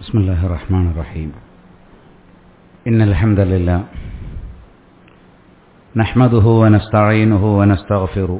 بسم الله الرحمن الرحيم إن الحمد لله نحمده ونستعينه ونستغفره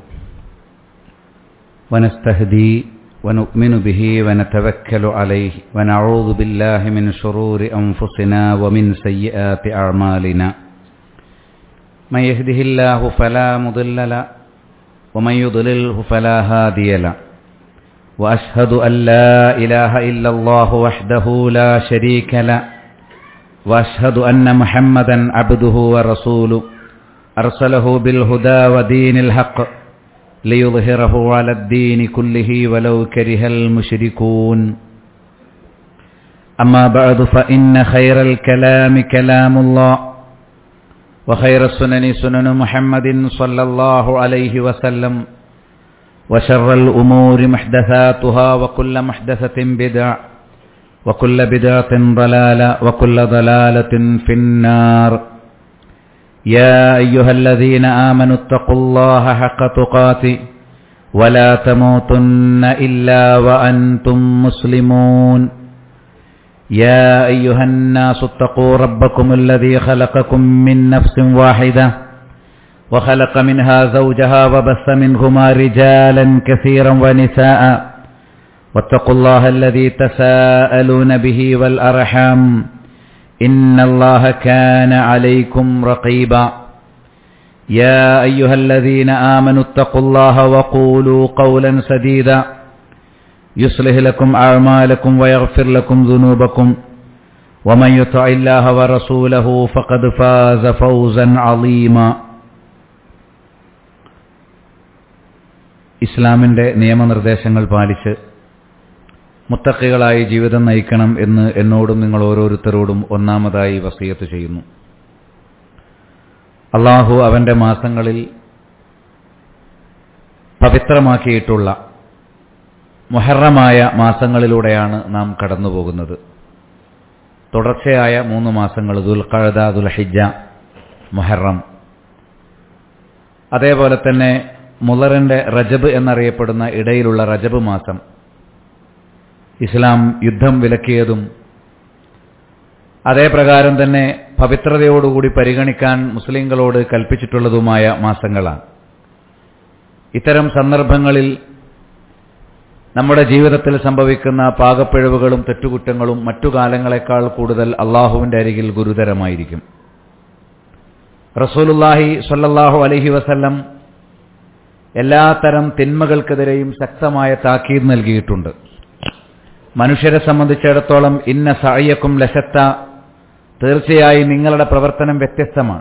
ونستهديه ونؤمن به ونتوكل عليه ونعوذ بالله من شرور أنفسنا ومن سيئات أعمالنا من يهده الله فلا مضل له ومن يضلله فلا هادي له واشهد ان لا اله الا الله وحده لا شريك له واشهد ان محمدا عبده ورسوله ارسله بالهدى ودين الحق ليظهره على الدين كله ولو كره المشركون اما بعد فان خير الكلام كلام الله وخير السنن سنن محمد صلى الله عليه وسلم وشر الأمور محدثاتها وكل محدثة بدع وكل بدعة ضلالة وكل ضلالة في النار يا أيها الذين آمنوا اتقوا الله حق تقاته ولا تموتن إلا وأنتم مسلمون يا أيها الناس اتقوا ربكم الذي خلقكم من نفس واحدة وخلق منها زوجها وبث منهما رجالا كثيرا ونساء واتقوا الله الذي تساءلون به والأرحام إن الله كان عليكم رقيبا يا أيها الذين آمنوا اتقوا الله وقولوا قولا سديدا يصلح لكم أعمالكم ويغفر لكم ذنوبكم ومن يطع الله ورسوله فقد فاز فوزا عظيما ഇസ്ലാമിൻ്റെ നിയമനിർദ്ദേശങ്ങൾ പാലിച്ച് മുത്തക്കികളായി ജീവിതം നയിക്കണം എന്ന് എന്നോടും നിങ്ങൾ ഓരോരുത്തരോടും ഒന്നാമതായി വസീയത്ത് ചെയ്യുന്നു അള്ളാഹു അവന്റെ മാസങ്ങളിൽ പവിത്രമാക്കിയിട്ടുള്ള മുഹറമായ മാസങ്ങളിലൂടെയാണ് നാം കടന്നുപോകുന്നത് തുടർച്ചയായ മൂന്ന് മാസങ്ങൾ ദുൽഖഴദ ദുൽഹിജ മുഹറം അതേപോലെ തന്നെ മുലറിന്റെ റജബ് എന്നറിയപ്പെടുന്ന ഇടയിലുള്ള റജബ് മാസം ഇസ്ലാം യുദ്ധം വിലക്കിയതും അതേപ്രകാരം തന്നെ പവിത്രതയോടുകൂടി പരിഗണിക്കാൻ മുസ്ലിങ്ങളോട് കൽപ്പിച്ചിട്ടുള്ളതുമായ മാസങ്ങളാണ് ഇത്തരം സന്ദർഭങ്ങളിൽ നമ്മുടെ ജീവിതത്തിൽ സംഭവിക്കുന്ന പാകപ്പിഴവുകളും തെറ്റുകുറ്റങ്ങളും മറ്റു കാലങ്ങളെക്കാൾ കൂടുതൽ അള്ളാഹുവിന്റെ അരികിൽ ഗുരുതരമായിരിക്കും റസൂലുല്ലാഹി സ്വല്ലല്ലാഹു അലഹി വസല്ലം എല്ലാത്തരം തിന്മകൾക്കെതിരെയും ശക്തമായ താക്കീത് നൽകിയിട്ടുണ്ട് മനുഷ്യരെ സംബന്ധിച്ചിടത്തോളം ഇന്ന സഹയക്കും ലശത്ത തീർച്ചയായും നിങ്ങളുടെ പ്രവർത്തനം വ്യത്യസ്തമാണ്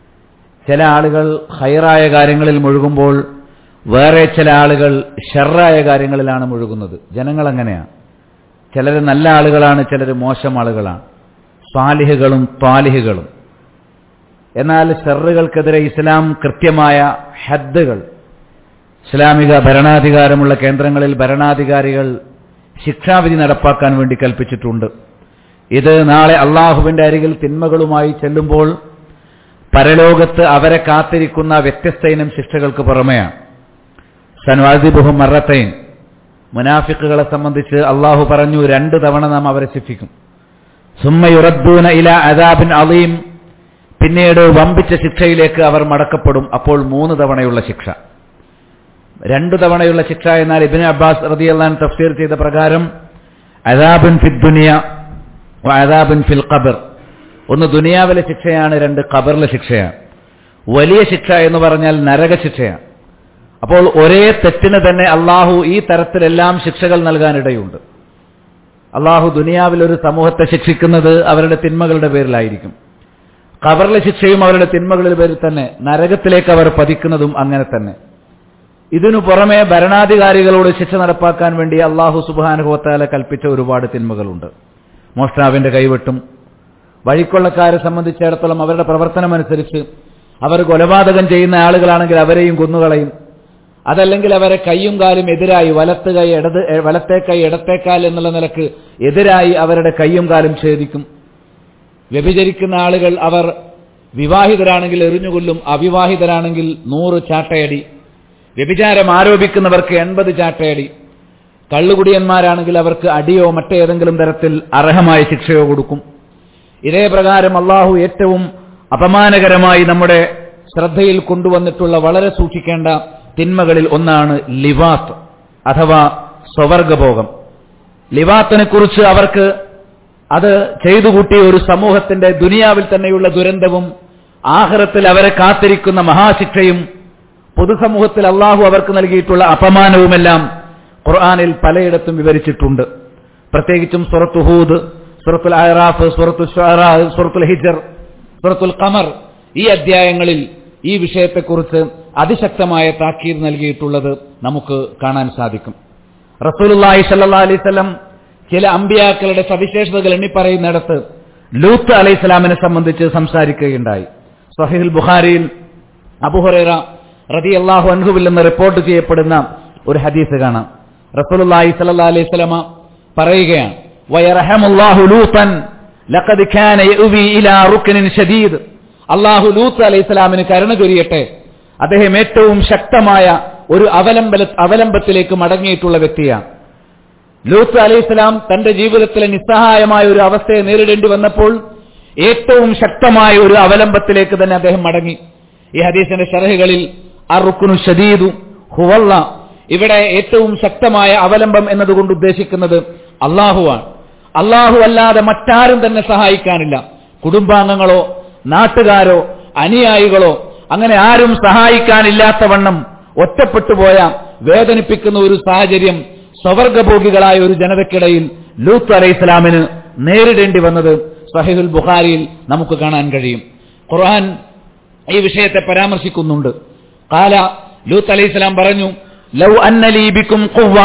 ചില ആളുകൾ ഹൈറായ കാര്യങ്ങളിൽ മുഴുകുമ്പോൾ വേറെ ചില ആളുകൾ ഷെറായ കാര്യങ്ങളിലാണ് മുഴുകുന്നത് ജനങ്ങൾ അങ്ങനെയാണ് ചിലർ നല്ല ആളുകളാണ് ചിലർ മോശം ആളുകളാണ് സ്വാലിഹുകളും ത്വാലിഹുകളും എന്നാൽ ഷെറുകൾക്കെതിരെ ഇസ്ലാം കൃത്യമായ ഹദ്ദുകൾ ഇസ്ലാമിക ഭരണാധികാരമുള്ള കേന്ദ്രങ്ങളിൽ ഭരണാധികാരികൾ ശിക്ഷാവിധി നടപ്പാക്കാൻ വേണ്ടി കൽപ്പിച്ചിട്ടുണ്ട് ഇത് നാളെ അള്ളാഹുവിന്റെ അരികിൽ തിന്മകളുമായി ചെല്ലുമ്പോൾ പരലോകത്ത് അവരെ കാത്തിരിക്കുന്ന വ്യത്യസ്ത ഇനം ശിക്ഷകൾക്ക് പുറമെയാണ് സൻവാദിബുഹും മറത്തൈൻ മുനാഫിക്കുകളെ സംബന്ധിച്ച് അള്ളാഹു പറഞ്ഞു രണ്ട് തവണ നാം അവരെ ശിക്ഷിക്കും സുമ്മയുറദ്ദൂന ഇല അദാബിൻ അലീം പിന്നീട് വമ്പിച്ച ശിക്ഷയിലേക്ക് അവർ മടക്കപ്പെടും അപ്പോൾ മൂന്ന് തവണയുള്ള ശിക്ഷ രണ്ടു തവണയുള്ള ശിക്ഷ എന്നാൽ ഇബിൻ അബ്ബാസ് റതി അള്ളഹാൻ തഫ്സീർ ചെയ്ത പ്രകാരം അദാബിൻ ഫിൽ ദുനിയ അദാബിൻ ഫിൽ ഖബർ ഒന്ന് ദുനിയാവിലെ ശിക്ഷയാണ് രണ്ട് ഖബറിലെ ശിക്ഷയാണ് വലിയ ശിക്ഷ എന്ന് പറഞ്ഞാൽ നരക ശിക്ഷയാണ് അപ്പോൾ ഒരേ തെറ്റിന് തന്നെ അള്ളാഹു ഈ തരത്തിലെല്ലാം ശിക്ഷകൾ നൽകാനിടയുണ്ട് അള്ളാഹു ദുനിയാവിൽ ഒരു സമൂഹത്തെ ശിക്ഷിക്കുന്നത് അവരുടെ തിന്മകളുടെ പേരിലായിരിക്കും ഖബറിലെ ശിക്ഷയും അവരുടെ തിന്മകളുടെ പേരിൽ തന്നെ നരകത്തിലേക്ക് അവർ പതിക്കുന്നതും അങ്ങനെ തന്നെ ഇതിനു പുറമെ ഭരണാധികാരികളോട് ശിക്ഷ നടപ്പാക്കാൻ വേണ്ടി അള്ളാഹു സുബാനുഭവത്താല കൽപ്പിച്ച ഒരുപാട് തിന്മകളുണ്ട് മോഷ്ടാവിന്റെ കൈവെട്ടും വഴിക്കൊള്ളക്കാരെ സംബന്ധിച്ചിടത്തോളം അവരുടെ പ്രവർത്തനമനുസരിച്ച് അവർ കൊലപാതകം ചെയ്യുന്ന ആളുകളാണെങ്കിൽ അവരെയും കൊന്നുകളയും അതല്ലെങ്കിൽ അവരെ കൈയും കാലും എതിരായി വലത്ത് കൈ ഇടത് വലത്തെ കൈ ഇടത്തേക്കാൽ എന്നുള്ള നിലക്ക് എതിരായി അവരുടെ കൈയും കാലും ഛേദിക്കും വ്യഭിചരിക്കുന്ന ആളുകൾ അവർ വിവാഹിതരാണെങ്കിൽ എറിഞ്ഞുകൊല്ലും അവിവാഹിതരാണെങ്കിൽ നൂറ് ചാട്ടയടി വ്യഭിചാരം ആരോപിക്കുന്നവർക്ക് എൺപത് ചാട്ടയടി കള്ളുകുടിയന്മാരാണെങ്കിൽ അവർക്ക് അടിയോ മറ്റേതെങ്കിലും തരത്തിൽ അർഹമായ ശിക്ഷയോ കൊടുക്കും ഇതേ പ്രകാരം അള്ളാഹു ഏറ്റവും അപമാനകരമായി നമ്മുടെ ശ്രദ്ധയിൽ കൊണ്ടുവന്നിട്ടുള്ള വളരെ സൂക്ഷിക്കേണ്ട തിന്മകളിൽ ഒന്നാണ് ലിവാത്ത് അഥവാ സ്വവർഗഭോഗം ലിവാത്തിനെ കുറിച്ച് അവർക്ക് അത് ചെയ്തു കൂട്ടിയ ഒരു സമൂഹത്തിന്റെ ദുനിയാവിൽ തന്നെയുള്ള ദുരന്തവും ആഹ്റത്തിൽ അവരെ കാത്തിരിക്കുന്ന മഹാശിക്ഷയും പൊതുസമൂഹത്തിൽ അള്ളാഹു അവർക്ക് നൽകിയിട്ടുള്ള അപമാനവുമെല്ലാം ഖുർആാനിൽ പലയിടത്തും വിവരിച്ചിട്ടുണ്ട് പ്രത്യേകിച്ചും സുറത്തു ഹൂദ് സുറത്തുൽ അഹറാഫ് സുറത്തു ഷുഅറാ സുറത്തുൽ ഹിജർ സുറത്തുൽ ഖമർ ഈ അധ്യായങ്ങളിൽ ഈ വിഷയത്തെക്കുറിച്ച് അതിശക്തമായ താക്കീത് നൽകിയിട്ടുള്ളത് നമുക്ക് കാണാൻ സാധിക്കും റസൂലുള്ളാഹി സല്ലല്ലാഹു അലൈഹി വസല്ലം ചില അമ്പിയാക്കളുടെ സവിശേഷതകൾ എണ്ണിപ്പറയുന്നിടത്ത് ലൂത്ത് അലൈഹി സ്വലാമിനെ സംബന്ധിച്ച് സംസാരിക്കുകയുണ്ടായി സഹീൽ ബുഖാരിയിൽ അബുഹുറൈറ റതി അള്ളാഹു അൻഹുവിൽ നിന്ന് റിപ്പോർട്ട് ചെയ്യപ്പെടുന്ന ഒരു ഹദീസ് കാണാം റസൂലുള്ളാഹി സല്ലല്ലാഹു അലൈഹി വസല്ലമ പറയുകയാണ് വയറഹമുല്ലാഹു ലൂത്തൻ ലഖദ് കാന യഉവി ഇലാ റുക്നിൻ ഷദീദ് അള്ളാഹു ലൂത്ത് അലൈഹി സ്വലാമിന് കരുണ ചൊരിയട്ടെ അദ്ദേഹം ഏറ്റവും ശക്തമായ ഒരു അവലംബ അവലംബത്തിലേക്ക് മടങ്ങിയിട്ടുള്ള വ്യക്തിയാണ് ലൂത്ത് അലൈഹി സ്വലാം തന്റെ ജീവിതത്തിലെ നിസ്സഹായമായ ഒരു അവസ്ഥയെ നേരിടേണ്ടി വന്നപ്പോൾ ഏറ്റവും ശക്തമായ ഒരു അവലംബത്തിലേക്ക് തന്നെ അദ്ദേഹം മടങ്ങി ഈ ഹദീസിന്റെ ഷറഹുകളിൽ അറുക്കുനു ഷദീദു ഹുവള്ള ഇവിടെ ഏറ്റവും ശക്തമായ അവലംബം എന്നതുകൊണ്ട് ഉദ്ദേശിക്കുന്നത് അള്ളാഹുവാണ് അള്ളാഹു അല്ലാതെ മറ്റാരും തന്നെ സഹായിക്കാനില്ല കുടുംബാംഗങ്ങളോ നാട്ടുകാരോ അനുയായികളോ അങ്ങനെ ആരും സഹായിക്കാനില്ലാത്തവണ്ണം ഒറ്റപ്പെട്ടുപോയ വേദനിപ്പിക്കുന്ന ഒരു സാഹചര്യം സ്വവർഗഭോഗികളായ ഒരു ജനതയ്ക്കിടയിൽ ലൂത്ത് അലൈഹി ഇസ്ലാമിന് നേരിടേണ്ടി വന്നത് സഹിഹുൽ ബുഖാരിയിൽ നമുക്ക് കാണാൻ കഴിയും ഖുർആൻ ഈ വിഷയത്തെ പരാമർശിക്കുന്നുണ്ട് കാല ലൂത്ത് അലൈഹി സ്വലാം പറഞ്ഞു ലൗ അന്നലീബിക്കും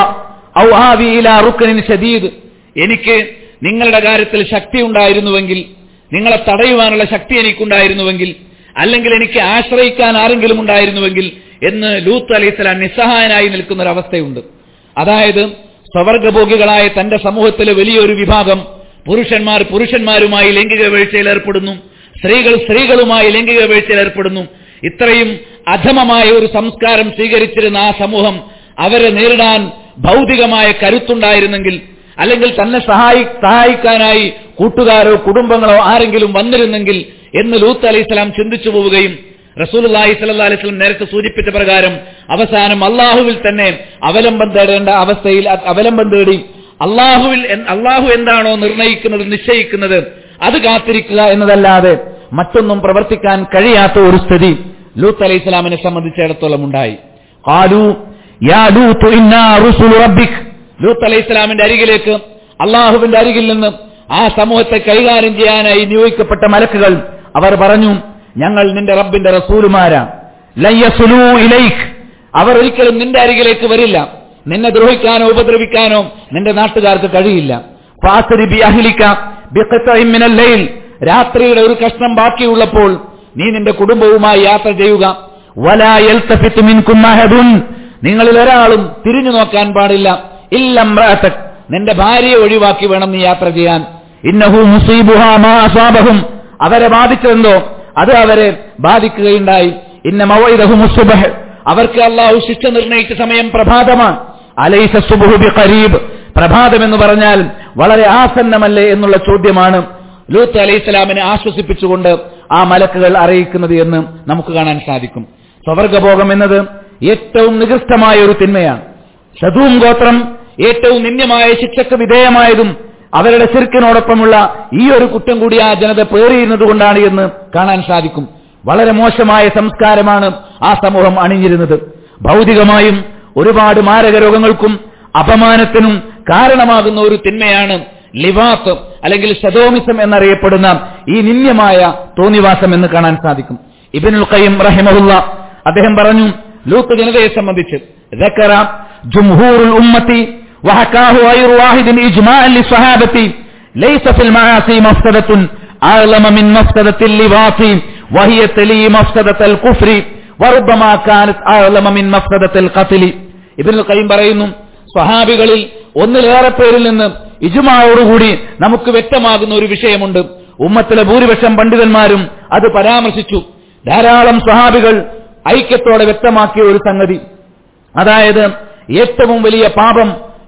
ഔ ആവി ഇലാ റുക്നിൻ ഷദീദ് എനിക്ക് നിങ്ങളുടെ കാര്യത്തിൽ ശക്തി ഉണ്ടായിരുന്നുവെങ്കിൽ നിങ്ങളെ തടയുവാനുള്ള ശക്തി എനിക്കുണ്ടായിരുന്നുവെങ്കിൽ അല്ലെങ്കിൽ എനിക്ക് ആശ്രയിക്കാൻ ആരെങ്കിലും ഉണ്ടായിരുന്നുവെങ്കിൽ എന്ന് ലൂത്ത് അലൈഹി സ്വലാം നിസ്സഹായനായി നിൽക്കുന്ന ഒരു അവസ്ഥയുണ്ട് അതായത് സ്വവർഗഭോഗികളായ തന്റെ സമൂഹത്തിലെ വലിയൊരു വിഭാഗം പുരുഷന്മാർ പുരുഷന്മാരുമായി ലൈംഗിക വീഴ്ചയിൽ ഏർപ്പെടുന്നു സ്ത്രീകൾ സ്ത്രീകളുമായി ലൈംഗിക വീഴ്ചയിൽ ഏർപ്പെടുന്നു ഇത്രയും അധമമായ ഒരു സംസ്കാരം സ്വീകരിച്ചിരുന്ന ആ സമൂഹം അവരെ നേരിടാൻ ഭൗതികമായ കരുത്തുണ്ടായിരുന്നെങ്കിൽ അല്ലെങ്കിൽ തന്നെ സഹായി സഹായിക്കാനായി കൂട്ടുകാരോ കുടുംബങ്ങളോ ആരെങ്കിലും വന്നിരുന്നെങ്കിൽ എന്ന് ലൂത്ത് അലൈഹി സ്വലാം ചിന്തിച്ചു പോവുകയും റസൂലുള്ളാഹി സ്വല്ലല്ലാഹി അലൈഹി വസല്ലം നേരത്തെ സൂചിപ്പിച്ച പ്രകാരം അവസാനം അള്ളാഹുവിൽ തന്നെ അവലംബം തേടേണ്ട അവസ്ഥയിൽ അ- അവലംബം തേടി അള്ളാഹുവിൽ എൻ- അള്ളാഹു എന്താണോ നിർണയിക്കുന്നത് നിശ്ചയിക്കുന്നത് അത് കാത്തിരിക്കുക എന്നതല്ലാതെ മറ്റൊന്നും പ്രവർത്തിക്കാൻ കഴിയാത്ത ഒരു സ്ഥിതി ലൂത്ത് അലൈഹി സ്വലാമിനെ സംബന്ധിച്ചിടത്തോളം ഉണ്ടായി ഖാലു യാ ലൂത്ത് ഇന്നാ റുസുലു റബ്ബിക് ലൂത്ത് അലൈഹി സ്വലാമിന്റെ അരികിലേക്ക് അള്ളാഹുവിന്റെ അരികിൽ നിന്ന് ആ സമൂഹത്തെ കൈകാര്യം ചെയ്യാനായി നിയോഗിക്കപ്പെട്ട മലക്കുകൾ അവർ പറഞ്ഞു ഞങ്ങൾ നിന്റെ റബ്ബിന്റെ റസൂലുമാരാ ലയ്യസുലൂ ഇലൈക് അവർ ഒരിക്കലും നിന്റെ അരികിലേക്ക് വരില്ല നിന്നെ ദ്രോഹിക്കാനോ ഉപദ്രവിക്കാനോ നിന്റെ നാട്ടുകാർക്ക് കഴിയില്ല ഫാസരി ബി അഹ്ലിക ബിഖത്ഇൻ മിനൽ ലൈൽ രാത്രിയുടെ ഒരു കഷ്ണം ബാക്കിയുള്ളപ്പോൾ നീ നിന്റെ കുടുംബവുമായി യാത്ര ചെയ്യുക വലാ യൽതഫിതു മിൻകും അഹദുൻ നിങ്ങളിൽ ഒരാളും തിരിഞ്ഞു നോക്കാൻ പാടില്ല ഇല്ലംറഅതക് നിന്റെ ഭാര്യയെ ഒഴിവാക്കി വേണം നീ യാത്ര ചെയ്യാൻ ഇന്നഹു മുസീബുഹാ മാ അസാബഹും അവരെ ബാധിച്ചതെന്തോ അത് അവരെ ബാധിക്കുകയുണ്ടായി ഇന്ന മവൈദഹു മുസ്ബഹ് അവർക്ക് അള്ളാഹു ശിക്ഷ നിർണയിച്ച സമയം പ്രഭാതമാണ് അലൈസ സുബുഹു ബി ഖരീബ് പ്രഭാതം എന്ന് പറഞ്ഞാൽ വളരെ ആസന്നമല്ലേ എന്നുള്ള ചോദ്യമാണ് ലൂത്ത് അലൈഹി സ്വലാമിനെ ആശ്വസിപ്പിച്ചുകൊണ്ട് ആ മലക്കുകൾ അറിയിക്കുന്നത് എന്ന് നമുക്ക് കാണാൻ സാധിക്കും സ്വർഗഭോഗം എന്നത് ഏറ്റവും നികൃഷ്ടമായ ഒരു തിന്മയാണ് സദൂം ഗോത്രം ഏറ്റവും നിന്ദ്യമായ ശിക്ഷക്ക് വിധേയമായതും അവരുടെ ശിർക്കിനോടൊപ്പമുള്ള ഈ ഒരു കുറ്റം കൂടി ആ ജനത പേറിയിരുന്നത് കൊണ്ടാണ് എന്ന് കാണാൻ സാധിക്കും വളരെ മോശമായ സംസ്കാരമാണ് ആ സമൂഹം അണിഞ്ഞിരുന്നത് ഭൗതികമായും ഒരുപാട് മാരക രോഗങ്ങൾക്കും അപമാനത്തിനും കാരണമാകുന്ന ഒരു തിന്മയാണ് ലിവാത്ത് അല്ലെങ്കിൽ ഷദോമിസം എന്നറിയപ്പെടുന്ന ഈ നിന്ദ്യമായ തോന്നിവാസം എന്ന് കാണാൻ സാധിക്കും ഇബിനുൽ ഖയ്യിം റഹിമഹുല്ല അദ്ദേഹം പറഞ്ഞു ലൂത്ത് ജനതയെ സംബന്ധിച്ച് ذكر جمهور الأمة وحكاه غير واحد إجماعا للصحابة ليس في المعاصي مفسدة أعظم من مفسدة اللواط وهي تلي مفسدة الكفر وربما كانت أعظم من مفسدة القتل ابن القيم പറയുന്നു സ്വഹാബികളിൽ ഒന്നിലേറെ പേരിൽ നിന്ന് ഇജുമായോടുകൂടി നമുക്ക് വ്യക്തമാകുന്ന ഒരു വിഷയമുണ്ട് ഉമ്മത്തിലെ ഭൂരിപക്ഷം പണ്ഡിതന്മാരും അത് പരാമർശിച്ചു ധാരാളം സ്വഹാബികൾ ഐക്യത്തോടെ വ്യക്തമാക്കിയ ഒരു സംഗതി അതായത് ഏറ്റവും വലിയ പാപം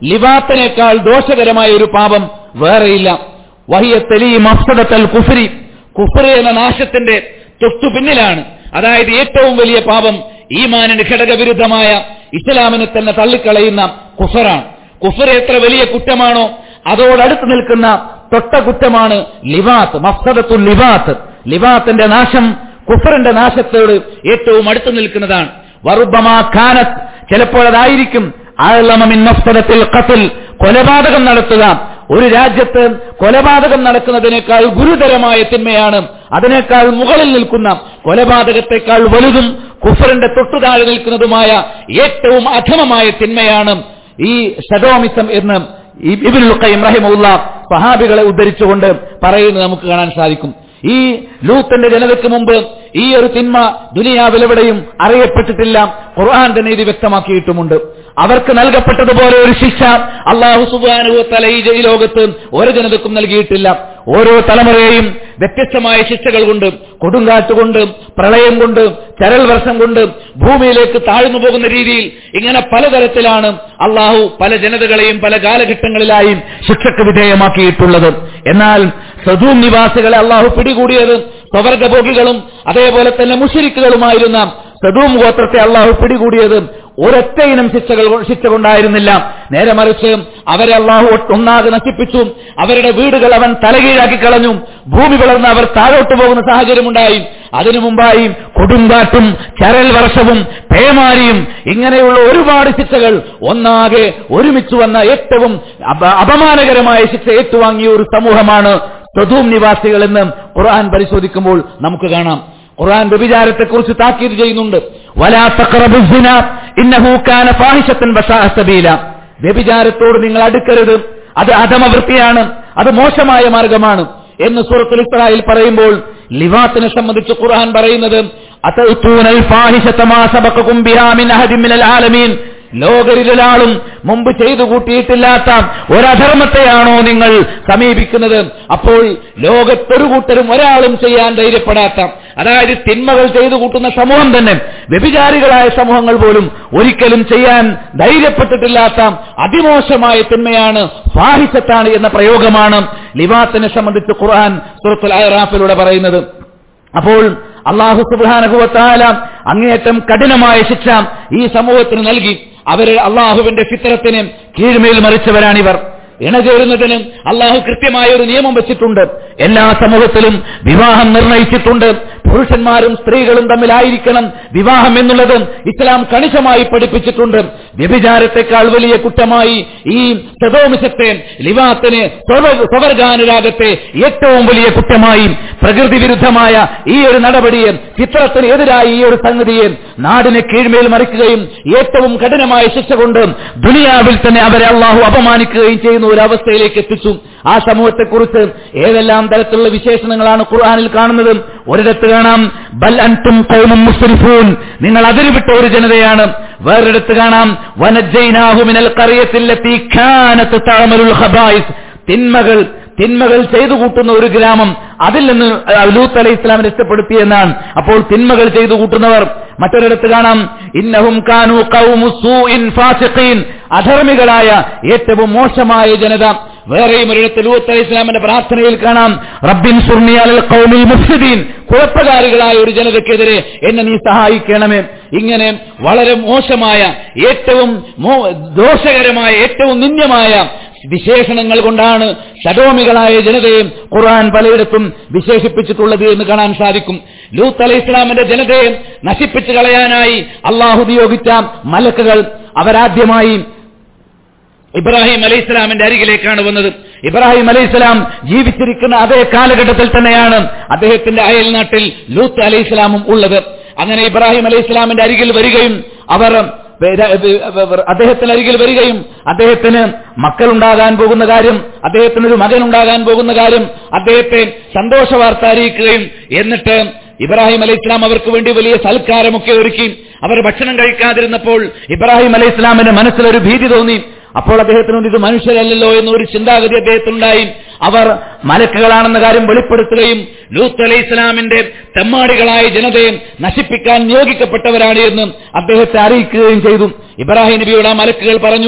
ലിവാത്തിനേക്കാൾ ദോഷകരമായ ഒരു പാപം വേറെയില്ല വഹിയ തെലി മഫ്സദത്തൽ കുഫരി കുഫറി എന്ന നാശത്തിന്റെ തൊട്ടു പിന്നിലാണ് അതായത് ഏറ്റവും വലിയ പാപം ഈമാനിന് ഘടകവിരുദ്ധമായ ഇസ്ലാമിനെ തന്നെ തള്ളിക്കളയുന്ന കുഫറാണ് കുഫർ എത്ര വലിയ കുറ്റമാണോ അതോടടുത്ത് നിൽക്കുന്ന തൊട്ട കുറ്റമാണ് ലിവാത്ത് മഫ്സദത്തുൽ ലിവാത്ത് ലിവാത്തിന്റെ നാശം കുഫറിന്റെ നാശത്തോട് ഏറ്റവും അടുത്ത് നിൽക്കുന്നതാണ് വറുബമാ ഖാനത്ത് ചിലപ്പോൾ അതായിരിക്കും ആഴലമിൻ മഫ്സദത്തിൽ ഖത്ൽ കൊലപാതകം നടത്തുക ഒരു രാജ്യത്ത് കൊലപാതകം നടക്കുന്നതിനേക്കാൾ ഗുരുതരമായ തിന്മയാണ് അതിനേക്കാൾ മുകളിൽ നിൽക്കുന്ന കൊലപാതകത്തെക്കാൾ വലുതും കുഫറിന്റെ തൊട്ടുതാഴെ നിൽക്കുന്നതുമായ ഏറ്റവും അധമമായ തിന്മയാണ് ഈ ഷഡോമിസം എന്ന് ഇബിനുൽ ഖയ്യിം റഹിമഹുല്ല സഹാബികളെ ഉദ്ധരിച്ചുകൊണ്ട് പറയുന്നത് നമുക്ക് കാണാൻ സാധിക്കും ഈ ലൂത്തിന്റെ ജനതയ്ക്ക് മുമ്പ് ഈ ഒരു തിന്മ ദുനിയാവിലെവിടെയും അറിയപ്പെട്ടിട്ടില്ല ഖുർആൻ തന്നെ ഇത് വ്യക്തമാക്കിയിട്ടുമുണ്ട് അവർക്ക് നൽകപ്പെട്ടതുപോലെ ഒരു ശിക്ഷ അള്ളാഹു സുബാനുവത്തല ഈ ഈ ലോകത്ത് ഓരോ ജനതക്കും നൽകിയിട്ടില്ല ഓരോ തലമുറയെയും വ്യത്യസ്തമായ ശിക്ഷകൾ കൊണ്ട് കൊടുങ്കാറ്റ് കൊണ്ട് പ്രളയം കൊണ്ട് ചരൽ വർഷം കൊണ്ട് ഭൂമിയിലേക്ക് താഴ്ന്നു പോകുന്ന രീതിയിൽ ഇങ്ങനെ പലതരത്തിലാണ് അള്ളാഹു പല ജനതകളെയും പല കാലഘട്ടങ്ങളിലായും ശിക്ഷക്ക് വിധേയമാക്കിയിട്ടുള്ളത് എന്നാൽ സദൂം നിവാസികളെ അള്ളാഹു പിടികൂടിയത് സ്വവർഗഭോഗികളും അതേപോലെ തന്നെ മുഷിരിക്കുകളുമായിരുന്ന സദൂം ഗോത്രത്തെ അള്ളാഹു പിടികൂടിയത് ഒരൊറ്റ ഇനം ശിക്ഷകൾ ശിക്ഷ കൊണ്ടായിരുന്നില്ല നേരെ മറിച്ച് അവരെ അള്ളാഹു ഒന്നാകെ നശിപ്പിച്ചു അവരുടെ വീടുകൾ അവൻ തലകീഴാക്കി കളഞ്ഞു ഭൂമി വളർന്ന് അവർ താഴോട്ട് പോകുന്ന സാഹചര്യമുണ്ടായി അതിനു മുമ്പായി കൊടുങ്കാറ്റും ചരൽ വർഷവും പേമാരിയും ഇങ്ങനെയുള്ള ഒരുപാട് ശിക്ഷകൾ ഒന്നാകെ ഒരുമിച്ച് വന്ന ഏറ്റവും അപ- അപമാനകരമായ ശിക്ഷ ഏറ്റുവാങ്ങിയ ഒരു സമൂഹമാണ് സദൂം നിവാസികൾ എന്ന് ഖുർആൻ പരിശോധിക്കുമ്പോൾ നമുക്ക് കാണാം ഖുർആൻ വ്യഭിചാരത്തെക്കുറിച്ച് താക്കീത് ചെയ്യുന്നുണ്ട് വലാ തഖറബു സിന ഇന്നഹു കാന ഫാഹിഷത്തൻ വസാഅ സബീല വ്യഭിചാരത്തോട് നിങ്ങൾ അടുക്കരുത് അത് അധമവൃത്തിയാണ് അത് മോശമായ മാർഗമാണ് എന്ന് സൂറത്തുൽ ഇസ്രായിൽ പറയുമ്പോൾ ലിവാത്തിനെ സംബന്ധിച്ച് ഖുർആൻ പറയുന്നത് അതഅ്തൂനൽ ഫാഹിഷത മാ സബഖകും ബിഹാ മിൻ അഹദിൻ മിനൽ ആലമീൻ ലോകരിലൊരാളും മുമ്പ് ചെയ്തു കൂട്ടിയിട്ടില്ലാത്ത ഒരധർമ്മത്തെയാണോ നിങ്ങൾ സമീപിക്കുന്നത് അപ്പോൾ ലോകത്തൊരു കൂട്ടരും ഒരാളും ചെയ്യാൻ ധൈര്യപ്പെടാത്ത അതായത് തിന്മകൾ ചെയ്തു കൂട്ടുന്ന സമൂഹം തന്നെ വ്യഭിചാരികളായ സമൂഹങ്ങൾ പോലും ഒരിക്കലും ചെയ്യാൻ ധൈര്യപ്പെട്ടിട്ടില്ലാത്ത അതിമോശമായ തിന്മയാണ് ഫാഹിസത്താണ് എന്ന പ്രയോഗമാണ് ലിവാത്തിനെ സംബന്ധിച്ച് ഖുർആൻ സുറത്തുൽ അയറാഫിലൂടെ പറയുന്നത് അപ്പോൾ അള്ളാഹു സുബാനഹുവത്താല അങ്ങേയറ്റം കഠിനമായ ശിക്ഷ ഈ സമൂഹത്തിന് നൽകി അവര് അള്ളാഹുവിന്റെ ഫിത്തരത്തിന് കീഴ്മേൽ മറിച്ചവരാണിവർ ഇണചേരുന്നതിന് അള്ളാഹു കൃത്യമായ ഒരു നിയമം വെച്ചിട്ടുണ്ട് എല്ലാ സമൂഹത്തിലും വിവാഹം നിർണയിച്ചിട്ടുണ്ട് പുരുഷന്മാരും സ്ത്രീകളും തമ്മിലായിരിക്കണം വിവാഹം എന്നുള്ളത് ഇസ്ലാം കണിശമായി പഠിപ്പിച്ചിട്ടുണ്ട് വ്യഭിചാരത്തെക്കാൾ വലിയ കുറ്റമായി ഈ സദോമിസത്തെ ലിവാത്തിനെ സ്വവ- സ്വവർഗാനുരാഗത്തെ ഏറ്റവും വലിയ കുറ്റമായി പ്രകൃതി വിരുദ്ധമായ ഈ ഒരു നടപടിയെ ചിത്രത്തിന് എതിരായി ഈ ഒരു സംഗതിയെ നാടിനെ കീഴ്മേൽ മറിക്കുകയും ഏറ്റവും കഠിനമായ ശിക്ഷ കൊണ്ട് ദുനിയാവിൽ തന്നെ അവരെ അള്ളാഹു അപമാനിക്കുകയും ചെയ്യുന്ന ഒരു അവസ്ഥയിലേക്ക് എത്തിച്ചു ആ സമൂഹത്തെക്കുറിച്ച് ഏതെല്ലാം തരത്തിലുള്ള വിശേഷണങ്ങളാണ് ഖുർആനിൽ കാണുന്നത് ഒരിടത്ത് കാണാം ബൽ അൻതും ഖൗമും മുസ്രിഫൂൻ നിങ്ങൾ അതിരുവിട്ട ഒരു ജനതയാണ് വേറൊരിടത്ത് കാണാം വനജൈനാഹു മിനൽ ഖറിയത്തില്ലത്തി കാനത്ത് തഅമലുൽ ഖബായിസ് തിന്മകൾ തിന്മകൾ ചെയ്തു കൂട്ടുന്ന ഒരു ഗ്രാമം അതിൽ നിന്ന് ലൂത്ത് അലൈഹി ഇസ്ലാമിനെ ഇഷ്ടപ്പെടുത്തി എന്നാണ് അപ്പോൾ തിന്മകൾ ചെയ്തു കൂട്ടുന്നവർ മറ്റൊരിടത്ത് കാണാം ഇന്നഹും കാനു ഖൗമു സൂഇൻ ഫാസിഖീൻ അധർമ്മികളായ ഏറ്റവും മോശമായ ജനത വേറെയും ഒരിടത്ത് ലൂത്ത് അലൈഹി ഇസ്ലാമിന്റെ പ്രാർത്ഥനയിൽ കാണാം റബ്ബിൻ സുർണി അലൽ ഖൗമിൽ മുഫ്സിദീൻ കുഴപ്പകാരികളായ ഒരു ജനതയ്ക്കെതിരെ എന്നെ നീ സഹായിക്കണമേ ഇങ്ങനെ വളരെ മോശമായ ഏറ്റവും മോ- ദോഷകരമായ ഏറ്റവും നിന്ദ്യമായ വിശേഷണങ്ങൾ കൊണ്ടാണ് സഡോമികളായ ജനതയെ ഖുർആൻ പലയിടത്തും വിശേഷിപ്പിച്ചിട്ടുള്ളത് എന്ന് കാണാൻ സാധിക്കും ലൂത്ത് അലൈഹി ഇസ്ലാമിന്റെ ജനതയെ നശിപ്പിച്ചു കളയാനായി അള്ളാഹു നിയോഗിച്ച മലക്കുകൾ അവരാദ്യമായി ഇബ്രാഹിം അലൈഹി ഇസ്ലാമിന്റെ അരികിലേക്കാണ് വന്നത് ഇബ്രാഹിം അലൈഹി ഇസ്ലാം ജീവിച്ചിരിക്കുന്ന അതേ കാലഘട്ടത്തിൽ തന്നെയാണ് അദ്ദേഹത്തിന്റെ അയൽ നാട്ടിൽ ലൂത്ത് അലൈഹി ഇസ്ലാമും ഉള്ളത് അങ്ങനെ ഇബ്രാഹിം അലൈഹി ഇസ്ലാമിന്റെ അരികിൽ വരികയും അവർ അദ്ദേഹത്തിന് അരികിൽ വരികയും അദ്ദേഹത്തിന് മക്കളുണ്ടാകാൻ പോകുന്ന കാര്യം അദ്ദേഹത്തിന് ഒരു മകൻ ഉണ്ടാകാൻ പോകുന്ന കാര്യം അദ്ദേഹത്തെ സന്തോഷ വാർത്ത അറിയിക്കുകയും എന്നിട്ട് ഇബ്രാഹിം അലൈഹി ഇസ്ലാം അവർക്ക് വേണ്ടി വലിയ സൽക്കാരമൊക്കെ ഒരുക്കി അവർ ഭക്ഷണം കഴിക്കാതിരുന്നപ്പോൾ ഇബ്രാഹിം അലൈഹി ഇസ്ലാമിന്റെ മനസ്സിലൊരു ഭീതി തോന്നി അപ്പോൾ അദ്ദേഹത്തിനോട് ഇത് മനുഷ്യരല്ലല്ലോ എന്നൊരു ചിന്താഗതി അദ്ദേഹത്തിനുണ്ടായി അവർ മലക്കുകളാണെന്ന കാര്യം വെളിപ്പെടുത്തുകയും ലൂത്ത് അലൈഹി ഇസ്ലാമിന്റെ തെമ്മാടികളായ ജനതയെ നശിപ്പിക്കാൻ നിയോഗിക്കപ്പെട്ടവരാണ് എന്ന് അദ്ദേഹത്തെ അറിയിക്കുകയും ചെയ്തു ഇബ്രാഹിം നബിയോട് ആ മലക്കുകൾ പറഞ്ഞു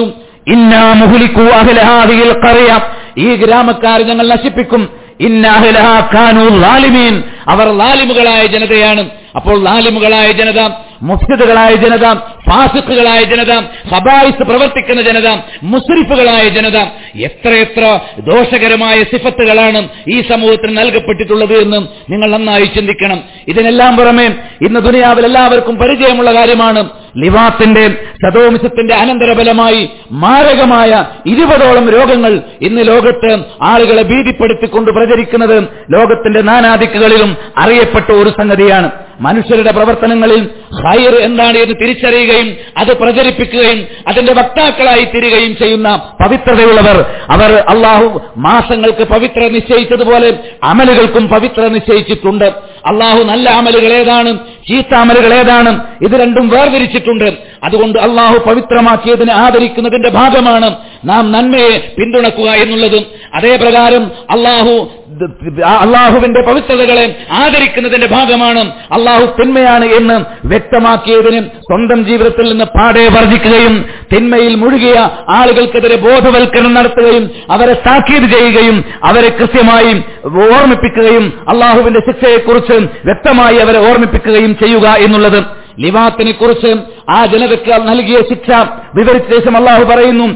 ഇന്നാ മുഹ്ലിക്കു അഹ്ല ഹാദിഹിൽ ഖറിയ ഈ ഗ്രാമക്കാർ ഞങ്ങൾ നശിപ്പിക്കും ഇന്ന അഹ്ലഹാ കാനൂ ലാലിമീൻ അവർ ലാലിമുകളായ ജനതയാണ് അപ്പോൾ ലാലിമുകളായ ജനത മുഫ്സിദുകളായ ജനത ഫാസിഖുകളായ ജനത ഹബായിസ് പ്രവർത്തിക്കുന്ന ജനത മുസ്രിഫുകളായ ജനത എത്രയെത്ര ദോഷകരമായ സിഫത്തുകളാണ് ഈ സമൂഹത്തിന് നൽകപ്പെട്ടിട്ടുള്ളത് എന്ന് നിങ്ങൾ നന്നായി ചിന്തിക്കണം ഇതിനെല്ലാം പുറമെ ഇന്ന് ദുനിയാവിൽ എല്ലാവർക്കും പരിചയമുള്ള കാര്യമാണ് ലിവാത്തിന്റെ സദോമിസത്തിന്റെ അനന്തരഫലമായി മാരകമായ ഇരുപതോളം രോഗങ്ങൾ ഇന്ന് ലോകത്ത് ആളുകളെ ഭീതിപ്പെടുത്തിക്കൊണ്ട് പ്രചരിക്കുന്നത് ലോകത്തിന്റെ നാനാദിക്കുകളിലും അറിയപ്പെട്ട ഒരു സംഗതിയാണ് മനുഷ്യരുടെ പ്രവർത്തനങ്ങളിൽ ഹൈർ എന്താണ് എന്ന് തിരിച്ചറിയുകയും അത് പ്രചരിപ്പിക്കുകയും അതിന്റെ വക്താക്കളായി തീരുകയും ചെയ്യുന്ന പവിത്രതയുള്ളവർ അവർ അള്ളാഹു മാസങ്ങൾക്ക് പവിത്ര നിശ്ചയിച്ചതുപോലെ അമലുകൾക്കും പവിത്ര നിശ്ചയിച്ചിട്ടുണ്ട് അള്ളാഹു നല്ല അമലുകൾ ഏതാണ് ചീത്ത അമലുകൾ ഏതാണ് ഇത് രണ്ടും വേർതിരിച്ചിട്ടുണ്ട് അതുകൊണ്ട് അള്ളാഹു പവിത്രമാക്കിയതിനെ ആദരിക്കുന്നതിന്റെ ഭാഗമാണ് നാം നന്മയെ പിന്തുണക്കുക എന്നുള്ളതും അതേ പ്രകാരം അള്ളാഹു അള്ളാഹുവിന്റെ പവിത്രതകളെ ആദരിക്കുന്നതിന്റെ ഭാഗമാണ് അള്ളാഹു തിന്മയാണ് എന്ന് വ്യക്തമാക്കിയതിന് സ്വന്തം ജീവിതത്തിൽ നിന്ന് പാടെ വർജിക്കുകയും തിന്മയിൽ മുഴുകിയ ആളുകൾക്കെതിരെ ബോധവൽക്കരണം നടത്തുകയും അവരെ താക്കീത് ചെയ്യുകയും അവരെ കൃത്യമായി ഓർമ്മിപ്പിക്കുകയും അള്ളാഹുവിന്റെ ശിക്ഷയെക്കുറിച്ച് വ്യക്തമായി അവരെ ഓർമ്മിപ്പിക്കുകയും ചെയ്യുക എന്നുള്ളത് ലിവാത്തിനെ കുറിച്ച് ആ ജനതയ്ക്ക് നൽകിയ ശിക്ഷ വിവരിച്ച ശേഷം അള്ളാഹു പറയുന്നു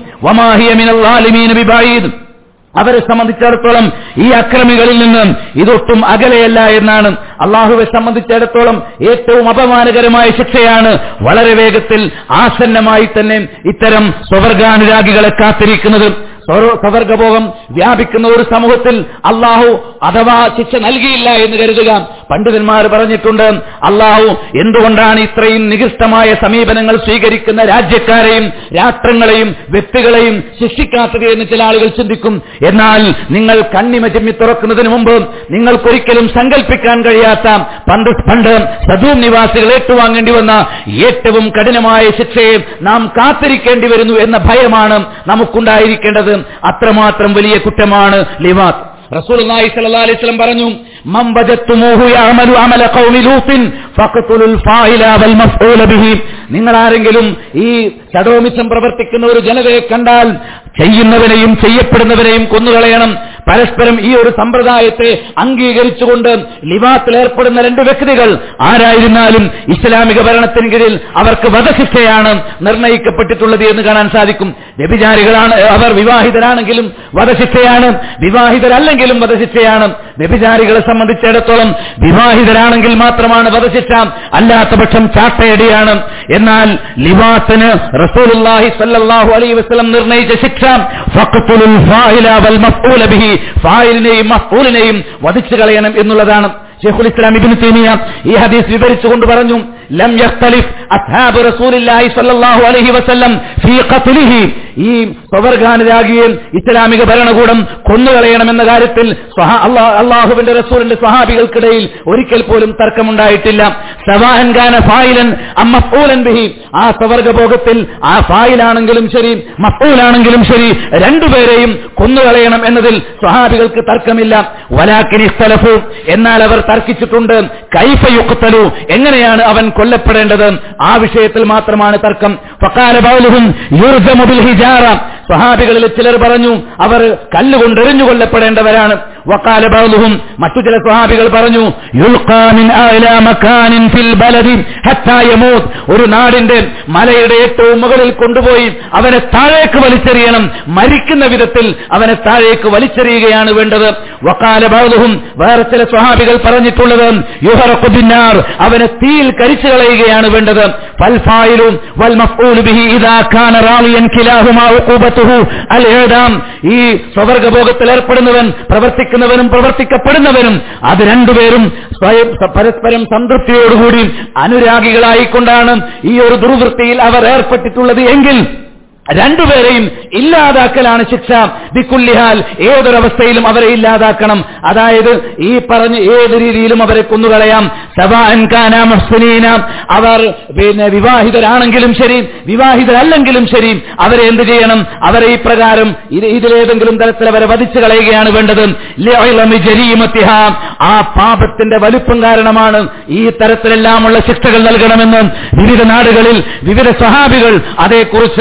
വമാഹിയമീൻ ബിബായിദ് അവരെ സംബന്ധിച്ചിടത്തോളം ഈ അക്രമികളിൽ നിന്ന് ഇതൊട്ടും അകലെയല്ല എന്നാണ് അള്ളാഹുവെ സംബന്ധിച്ചിടത്തോളം ഏറ്റവും അപമാനകരമായ ശിക്ഷയാണ് വളരെ വേഗത്തിൽ ആസന്നമായി തന്നെ ഇത്തരം സ്വവർഗാനുരാഗികളെ കാത്തിരിക്കുന്നത് സ്വവർഗഭോഗം വ്യാപിക്കുന്ന ഒരു സമൂഹത്തിൽ അള്ളാഹു അഥവാ ശിക്ഷ നൽകിയില്ല എന്ന് കരുതുക പണ്ഡിതന്മാർ പറഞ്ഞിട്ടുണ്ട് അള്ളാഹു എന്തുകൊണ്ടാണ് ഇത്രയും നികൃഷ്ടമായ സമീപനങ്ങൾ സ്വീകരിക്കുന്ന രാജ്യക്കാരെയും രാഷ്ട്രങ്ങളെയും വ്യക്തികളെയും ശിക്ഷിക്കാത്തത് എന്ന് ചില ആളുകൾ ചിന്തിക്കും എന്നാൽ നിങ്ങൾ കണ്ണിമ ചിമ്മി തുറക്കുന്നതിന് മുമ്പ് നിങ്ങൾക്കൊരിക്കലും സങ്കല്പിക്കാൻ കഴിയാത്ത പണ്ട് പണ്ട് സദൂം നിവാസികൾ ഏറ്റുവാങ്ങേണ്ടി വന്ന ഏറ്റവും കഠിനമായ ശിക്ഷയെ നാം കാത്തിരിക്കേണ്ടി വരുന്നു എന്ന ഭയമാണ് നമുക്കുണ്ടായിരിക്കേണ്ടത് അത്രമാത്രം വലിയ കുറ്റമാണ് ലിവാത്ത് റസൂലുള്ളാഹി സ്വല്ലല്ലാഹു അലൈഹി വസല്ലം പറഞ്ഞു മൻ വജത്തുമൂഹു യഅമലു അമല ഖൗമി ലൂത്തിൻ ഫഖ്തുലുൽ ഫായില വൽ മഫ്ഊല ബിഹി നിങ്ങൾ ആരെങ്കിലും ഈ ചടോമിച്ചം പ്രവർത്തിക്കുന്ന ഒരു ജനതയെ കണ്ടാൽ ചെയ്യുന്നവനെയും ചെയ്യപ്പെടുന്നവനെയും കൊന്നുകളയണം പരസ്പരം ഈ ഒരു സമ്പ്രദായത്തെ അംഗീകരിച്ചുകൊണ്ട് ലിവാത്തിൽ ഏർപ്പെടുന്ന രണ്ട് വ്യക്തികൾ ആരായിരുന്നാലും ഇസ്ലാമിക ഭരണത്തിന് കീഴിൽ അവർക്ക് വധശിക്ഷയാണ് നിർണയിക്കപ്പെട്ടിട്ടുള്ളത് എന്ന് കാണാൻ സാധിക്കും വ്യഭിചാരികളാണ് അവർ വിവാഹിതരാണെങ്കിലും വധശിക്ഷയാണ് വിവാഹിതരല്ലെങ്കിലും വധശിക്ഷയാണ് വ്യഭിചാരികളെ സംബന്ധിച്ചിടത്തോളം വിവാഹിതരാണെങ്കിൽ മാത്രമാണ് വധശിക്ഷ അല്ലാത്ത പക്ഷം ചാട്ടയടിയാണ് എന്നാൽ ലിവാത്തിന് റസൂലുള്ളാഹി സല്ലല്ലാഹു അലൈഹി വസല്ലം നിർണയിച്ച ശിക്ഷ ഫഖ്തുലുൽ ഫായില വൽ മഫ്ഊല ബിഹി ഫായിലിനെയും മഫ്ഊലിനെയും വധിച്ചു കളയണം എന്നുള്ളതാണ് ഷെയ്ഖുൽ ഇസ്ലാം ഇബ്നു തൈമിയ ഈ ഹദീസ് വിവരിച്ചുകൊണ്ട് പറഞ്ഞു ലം യഖ്തലിഫ് അസ്ഹാബ് റസൂലില്ലാഹി സ്വല്ലല്ലാഹു അലൈഹി വസല്ലം ഫീ ഖത്ലിഹി ഈ സ്വവർഗാനുരാഗിയെ ഇസ്ലാമിക ഭരണകൂടം കൊന്നുകളയണമെന്ന കാര്യത്തിൽ അള്ളാഹുവിന്റെ റസൂലിന്റെ സ്വഹാബികൾക്കിടയിൽ ഒരിക്കൽ പോലും തർക്കമുണ്ടായിട്ടില്ല സവാഹൻ ഖാന ഫായിലൻ അമ്മഫൂലൻ ബിഹി ആ സ്വവർഗഭോഗത്തിൽ ആ ഫായിലാണെങ്കിലും ശരി മഫൂലാണെങ്കിലും ശരി രണ്ടുപേരെയും കൊന്നുകളയണം എന്നതിൽ സ്വഹാബികൾക്ക് തർക്കമില്ല വലാക്കിനി സ്ഥലഫു എന്നാൽ അവർ തർക്കിച്ചിട്ടുണ്ട് കൈഫയുക്തലു എങ്ങനെയാണ് അവൻ കൊല്ലപ്പെടേണ്ടത് ആ വിഷയത്തിൽ മാത്രമാണ് തർക്കം ഫക്കാല ബൗലുഹും യൂർജമുബിൽ ഹിജാറ സ്വഹാബികളിൽ ചിലർ പറഞ്ഞു അവർ കല്ലുകൊണ്ട് എറിഞ്ഞു കൊല്ലപ്പെടേണ്ടവരാണ് വക്കാല ബൗലുഹും മറ്റു ചില സ്വഹാബികൾ പറഞ്ഞു യുൽഖാമിൻ അഅ്ലാ മക്കാനിൻ ഫിൽ ബലദി ഹത്താ യമൂത്ത് ഒരു നാടിന്റെ മലയുടെ ഏറ്റവും മുകളിൽ കൊണ്ടുപോയി അവനെ താഴേക്ക് വലിച്ചെറിയണം മരിക്കുന്ന വിധത്തിൽ അവനെ താഴേക്ക് വലിച്ചെറിയുകയാണ് വേണ്ടത് വക്കാല ബൗലുഹും വേറെ ചില സ്വഹാബികൾ പറഞ്ഞിട്ടുള്ളത് യുഹറഖു ബിന്നാർ അവനെ തീയിൽ കരിച്ചു കളയുകയാണ് വേണ്ടത് ഫൽഫായിലും വൽ മഫ്ഊലു ബിഹി ഇദാ കാന റാളിയൻ കിലാഹുമാ ഉഖൂബത്തുഹു അൽ ഇഅദാം ഈ സ്വവർഗഭോഗത്തിൽ ഏർപ്പെടുന്നവൻ പ്രവർത്തിക്കുന്നവനും പ്രവർത്തിക്കപ്പെടുന്നവനും അത് രണ്ടുപേരും സ്വയം പരസ്പരം സംതൃപ്തിയോടുകൂടി അനുരാഗികളായിക്കൊണ്ടാണ് ഈ ഒരു ദുർവൃത്തിയിൽ അവർ ഏർപ്പെട്ടിട്ടുള്ളത് എങ്കിൽ രണ്ടുപേരെയും ഇല്ലാതാക്കലാണ് ശിക്ഷ ദിക്കുല്ലിഹാൽ ഏതൊരവസ്ഥയിലും അവരെ ഇല്ലാതാക്കണം അതായത് ഈ പറഞ്ഞ ഏത് രീതിയിലും അവരെ കൊന്നുകളയാം സവാൻകാന മഹ്സനീന അവർ പിന്നെ വിവാഹിതരാണെങ്കിലും ശരി വിവാഹിതരല്ലെങ്കിലും ശരി അവരെ എന്ത് ചെയ്യണം അവരെ ഈ പ്രകാരം ഇത് ഇതിലേതെങ്കിലും തരത്തിൽ അവരെ വധിച്ചു കളയുകയാണ് വേണ്ടത് ലിഅലമി ജരീമത്തിഹ. ആ പാപത്തിന്റെ വലുപ്പം കാരണമാണ് ഈ തരത്തിലെല്ലാമുള്ള ശിക്ഷകൾ നൽകണമെന്ന് വിവിധ നാടുകളിൽ വിവിധ സഹാബികൾ അതേക്കുറിച്ച്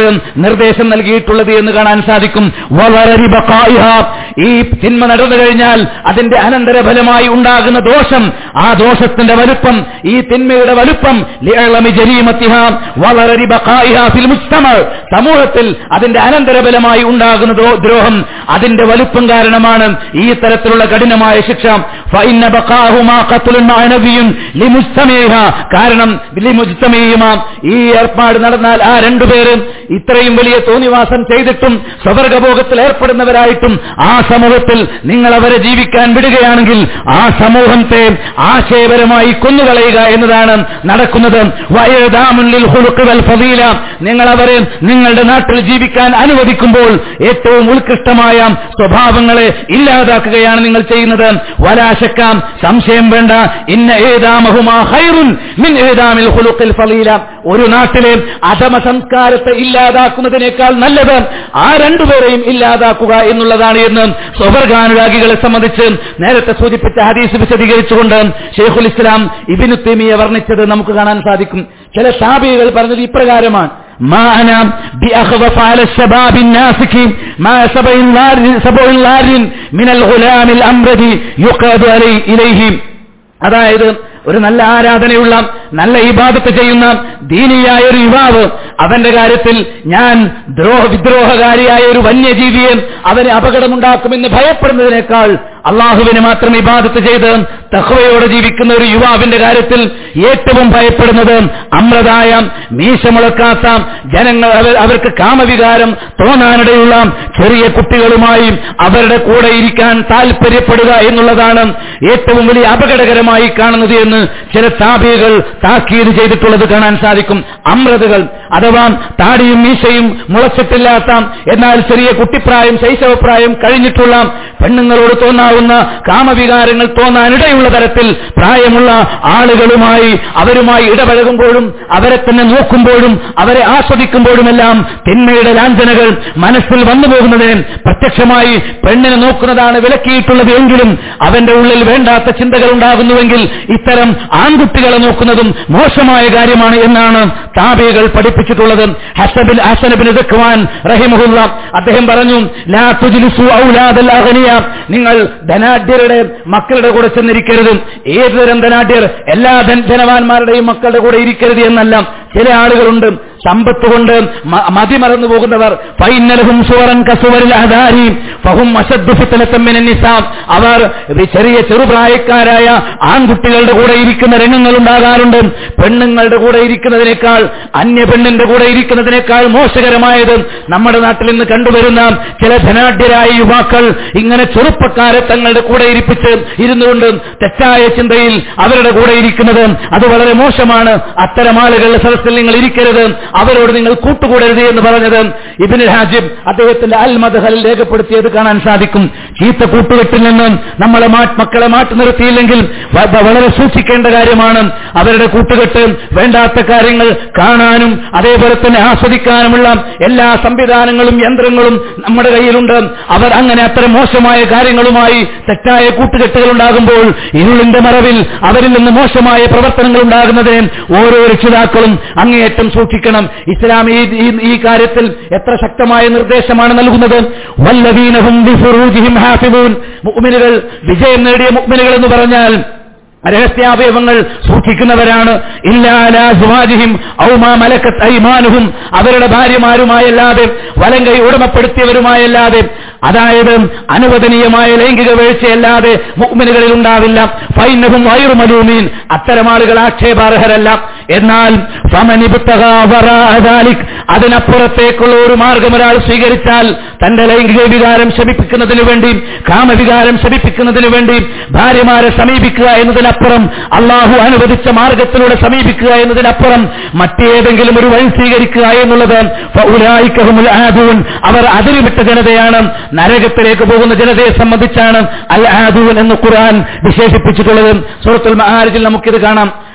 നിർദ്ദേശം നൽകിയിട്ടുള്ളത് എന്ന് കാണാൻ സാധിക്കും വളരി ബഖായിഹ. ഈ തിന്മ നടന്നു കഴിഞ്ഞാൽ അതിന്റെ അനന്തരഫലമായി ഉണ്ടാകുന്ന ദോഷം ആ ദോഷത്തിന്റെ വലുപ്പം ഈ തിന്മയുടെ വലുപ്പം ലിഅളമി ജരീമത്തിഹ വളരി ബഖായിഹ ഫിൽ മുജ്തമ. സമൂഹത്തിൽ അതിന്റെ അനന്തരഫലമായി ഉണ്ടാകുന്ന ദോ- ദ്രോഹം അതിന്റെ വലുപ്പം കാരണമാണ് ഈ തരത്തിലുള്ള കഠിനമായ ശിക്ഷ ഫഇന്ന ബഖാഹുമാ ഖത്ലുൻ മഅനവിയ്യുൻ ലിമുജ്തമീഹ. കാരണം ലിമുജ്തമീഹിമ. ഈ ഏർപ്പാട് നടന്നാൽ ആ രണ്ടുപേരും ഇത്രയും വലിയ തോന്നിവാസം ചെയ്തിട്ടും സ്വർഗഭോഗത്തിൽ ഏർപ്പെടുന്നവരായിട്ടും ആ സമൂഹത്തിൽ നിങ്ങൾ അവരെ ജീവിക്കാൻ വിടുകയാണെങ്കിൽ ആ സമൂഹത്തെ ആശയപരമായി കൊന്നുകളയുക എന്നതാണ് നടക്കുന്നത് വയദാമുന്നിൽ ഹുലുക്കുവൽ ഫതീല നിങ്ങൾ അവരെ നിങ്ങളുടെ നാട്ടിൽ ജീവിക്കാൻ അനുവദിക്കുമ്പോൾ ഏറ്റവും ഉത്കൃഷ്ടമായ സ്വഭാവങ്ങളെ ഇല്ലാതാക്കുകയാണ് നിങ്ങൾ ചെയ്യുന്നത് വലാശക്കാം സംശയം വേണ്ട ഇന്ന ഏതാമഹുമാ ഹൈറുൻ മിൻ ഏതാമിൽ ഹുലുക്കിൽ ഫലീല ഒരു നാട്ടിലെ അധമ സംസ്കാരത്തെ ഇല്ലാതാക്കുന്നതിനേക്കാൾ നല്ലത് ആ രണ്ടുപേരെയും ഇല്ലാതാക്കുക എന്നുള്ളതാണ് എന്ന് സ്വവർഗാനുരാഗികളെ സംബന്ധിച്ച് നേരത്തെ സൂചിപ്പിച്ച ഹദീസ് വിശദീകരിച്ചുകൊണ്ട് ഷെയ്ഖുൽ ഇസ്ലാം ഇബിനു തെമിയെ വർണ്ണിച്ചത് നമുക്ക് കാണാൻ സാധിക്കും ചില ഷാബികൾ പറഞ്ഞത് ഇപ്രകാരമാണ് ما أنا بأخذف على الشباب الناسك ما سبع لار سبع لار من الغلام الأمرد يقاد علي إليه അതായത് ഒരു നല്ല ആരാധനയുള്ള നല്ല ഇബാദത്ത് ചെയ്യുന്ന ദീനിയായ ഒരു യുവാവ് അവന്റെ കാര്യത്തിൽ ഞാൻ ദ്രോഹ വിദ്രോഹകാരിയായ ഒരു വന്യജീവിയെ അവന് അപകടമുണ്ടാക്കുമെന്ന് ഭയപ്പെടുന്നതിനേക്കാൾ അള്ളാഹുവിന് മാത്രം ഇബാദത്ത് ചെയ്ത് തഹ്വയോടെ ജീവിക്കുന്ന ഒരു യുവാവിന്റെ കാര്യത്തിൽ ഏറ്റവും ഭയപ്പെടുന്നത് അമ്രതായ മീശമുളക്കാത്ത ജനങ്ങൾ അവർ- അവർക്ക് കാമവികാരം തോന്നാനിടയുള്ള ചെറിയ കുട്ടികളുമായി അവരുടെ കൂടെ ഇരിക്കാൻ താല്പര്യപ്പെടുക എന്നുള്ളതാണ് ഏറ്റവും വലിയ അപകടകരമായി കാണുന്നത് എന്ന് ചില താപികൾ താക്കീത് ചെയ്തിട്ടുള്ളത് കാണാൻ സാധിക്കും അമ്രതകൾ അഥവാ താടിയും മീശയും മുളച്ചിട്ടില്ലാത്ത എന്നാൽ ചെറിയ കുട്ടിപ്രായം ശൈശവപ്രായം കഴിഞ്ഞിട്ടുള്ള പെണ്ണുങ്ങളോട് തോന്നാവുന്ന കാമവികാരങ്ങൾ തോന്നാനിടയുള്ള തരത്തിൽ പ്രായമുള്ള ആളുകളുമായി അവരുമായി ഇടപഴകുമ്പോഴും അവരെ തന്നെ നോക്കുമ്പോഴും അവരെ ആസ്വദിക്കുമ്പോഴുമെല്ലാം തിന്മയുടെ ലാഞ്ചനകൾ മനസ്സിൽ വന്നു പോകുന്നതിന് പ്രത്യക്ഷമായി പെണ്ണിനെ നോക്കുന്നതാണ് വിലക്കിയിട്ടുള്ളത് എങ്കിലും അവന്റെ ഉള്ളിൽ വേണ്ടാത്ത ചിന്തകൾ ഉണ്ടാകുന്നുവെങ്കിൽ ഇത്തരം ആൺകുട്ടികളെ നോക്കുന്നതും മോശമായ കാര്യമാണ് എന്നാണ് താബികൾ പഠിപ്പിച്ചിട്ടുള്ളത് ഹസബിൻ ഹസനബിൻ ദഖ്വാൻ റഹിമഹുല്ല അദ്ദേഹം പറഞ്ഞു ലാ തുജ്ലിസു ഔലാദൽ അഗ്നിയ നിങ്ങൾ ധനാഢ്യരുടെ മക്കളുടെ കൂടെ ചെന്നിരിക്കരുത് ഏതുതരം ധനാഢ്യർ എല്ലാ ധൻ- ധനവാന്മാരുടെയും മക്കളുടെ കൂടെ ഇരിക്കരുത് എന്നല്ല ചില ആളുകളുണ്ട് സമ്പത്ത് കൊണ്ട് മ- മതിമറന്നു പോകുന്നവർ ഫൈനലഹും സുവറൻ കസുവരിൽ അധാരി ഫഹും അശദ്ദു ഫിത്നത്തൻ മിനൻ നിസാം അവർ ഈ ചെറിയ ചെറുപ്രായക്കാരായ ആൺകുട്ടികളുടെ കൂടെ ഇരിക്കുന്ന രംഗങ്ങൾ ഉണ്ടാകാറുണ്ട് പെണ്ണുങ്ങളുടെ കൂടെ ഇരിക്കുന്നതിനേക്കാൾ അന്യ പെണ്ണിന്റെ കൂടെ ഇരിക്കുന്നതിനേക്കാൾ മോശകരമായത് നമ്മുടെ നാട്ടിൽ ഇന്ന് കണ്ടുവരുന്ന ചില ധനാഢ്യരായ യുവാക്കൾ ഇങ്ങനെ ചെറുപ്പക്കാരെ തങ്ങളുടെ കൂടെ ഇരിപ്പിച്ച് ഇരുന്നുകൊണ്ട് തെറ്റായ ചിന്തയിൽ അവരുടെ കൂടെ ഇരിക്കുന്നത് അത് വളരെ മോശമാണ് അത്തരം ആളുകളുടെ സദസ്സിൽ നിങ്ങൾ ഇരിക്കരുത് അവരോട് നിങ്ങൾ കൂട്ടുകൂടരുത് എന്ന് പറഞ്ഞത് ഇബിൻ ഹാജിബ് അദ്ദേഹത്തിന്റെ അൽ മദഹലിൽ രേഖപ്പെടുത്തിയത് കാണാൻ സാധിക്കും ചീത്ത കൂട്ടുകെട്ടിൽ നിന്ന് നമ്മളെ മാ- മക്കളെ മാറ്റി നിർത്തിയില്ലെങ്കിൽ വ- വ- വളരെ സൂക്ഷിക്കേണ്ട കാര്യമാണ് അവരുടെ കൂട്ടുകെട്ട് വേണ്ടാത്ത കാര്യങ്ങൾ കാണാനും അതേപോലെ തന്നെ ആസ്വദിക്കാനുമുള്ള എല്ലാ സംവിധാനങ്ങളും യന്ത്രങ്ങളും നമ്മുടെ കയ്യിലുണ്ട് അവർ അങ്ങനെ അത്തരം മോശമായ കാര്യങ്ങളുമായി തെറ്റായ കൂട്ടുകെട്ടുകൾ ഉണ്ടാകുമ്പോൾ ഇരുളിന്റെ മറവിൽ അവരിൽ നിന്ന് മോശമായ പ്രവർത്തനങ്ങൾ ഉണ്ടാകുന്നതിന് ഓരോ രക്ഷിതാക്കളും അങ്ങേയറ്റം സൂക്ഷിക്കണം ഇസ്ലാം ഈ ഈ- ഈ കാര്യത്തിൽ എത്ര ശക്തമായ നിർദ്ദേശമാണ് നൽകുന്നത് വല്ലവീനഹും ബിഫുറൂജിഹിം ഹാഫിദൂൻ മുഅ്മിനുകൾ വിജയം നേടിയ മുഅ്മിനുകൾ എന്ന് പറഞ്ഞാൽ രഹസ്യാവയവങ്ങൾ സൂക്ഷിക്കുന്നവരാണ് ഇല്ലാലാസുവാജിഹിം ഔമാ മലക്കത്ത് ഐമാനുഹും അവരുടെ ഭാര്യമാരുമായല്ലാതെ വലങ്കൈ ഉടമപ്പെടുത്തിയവരുമായല്ലാതെ അതായത് അനുവദനീയമായ ലൈംഗിക വീഴ്ചയല്ലാതെ മുക്മിനുകളിൽ ഉണ്ടാവില്ല ഫൈനഹും വൈറുമലൂമീൻ അത്തരം ആളുകൾ ആക്ഷേപാർഹരല്ല എന്നാൽ ഫമനിബുത്തകാ വറാഅ ദാലിക് അതിനപ്പുറത്തേക്കുള്ള ഒരു മാർഗം ഒരാൾ സ്വീകരിച്ചാൽ തന്റെ ലൈംഗിക വികാരം ശമിപ്പിക്കുന്നതിനു വേണ്ടി കാമവികാരം ശമിപ്പിക്കുന്നതിനു വേണ്ടി ഭാര്യമാരെ സമീപിക്കുക എന്നതിനപ്പുറം അള്ളാഹു അനുവദിച്ച മാർഗത്തിലൂടെ സമീപിക്കുക എന്നതിനപ്പുറം മറ്റേതെങ്കിലും ഒരു വഴി സ്വീകരിക്കുക എന്നുള്ളത് ഫൗലായിക്കഹുമുൽ ആദൂൻ അവർ അതിരുവിട്ട ജനതയാണ് നരകത്തിലേക്ക് പോകുന്ന ജനതയെ സംബന്ധിച്ചാണ് അൽ ആദൂൻ എന്ന് ഖുർആൻ വിശേഷിപ്പിച്ചിട്ടുള്ളത് സൂറത്തുൽ മഹാരിജിൽ നമുക്കിത് കാണാം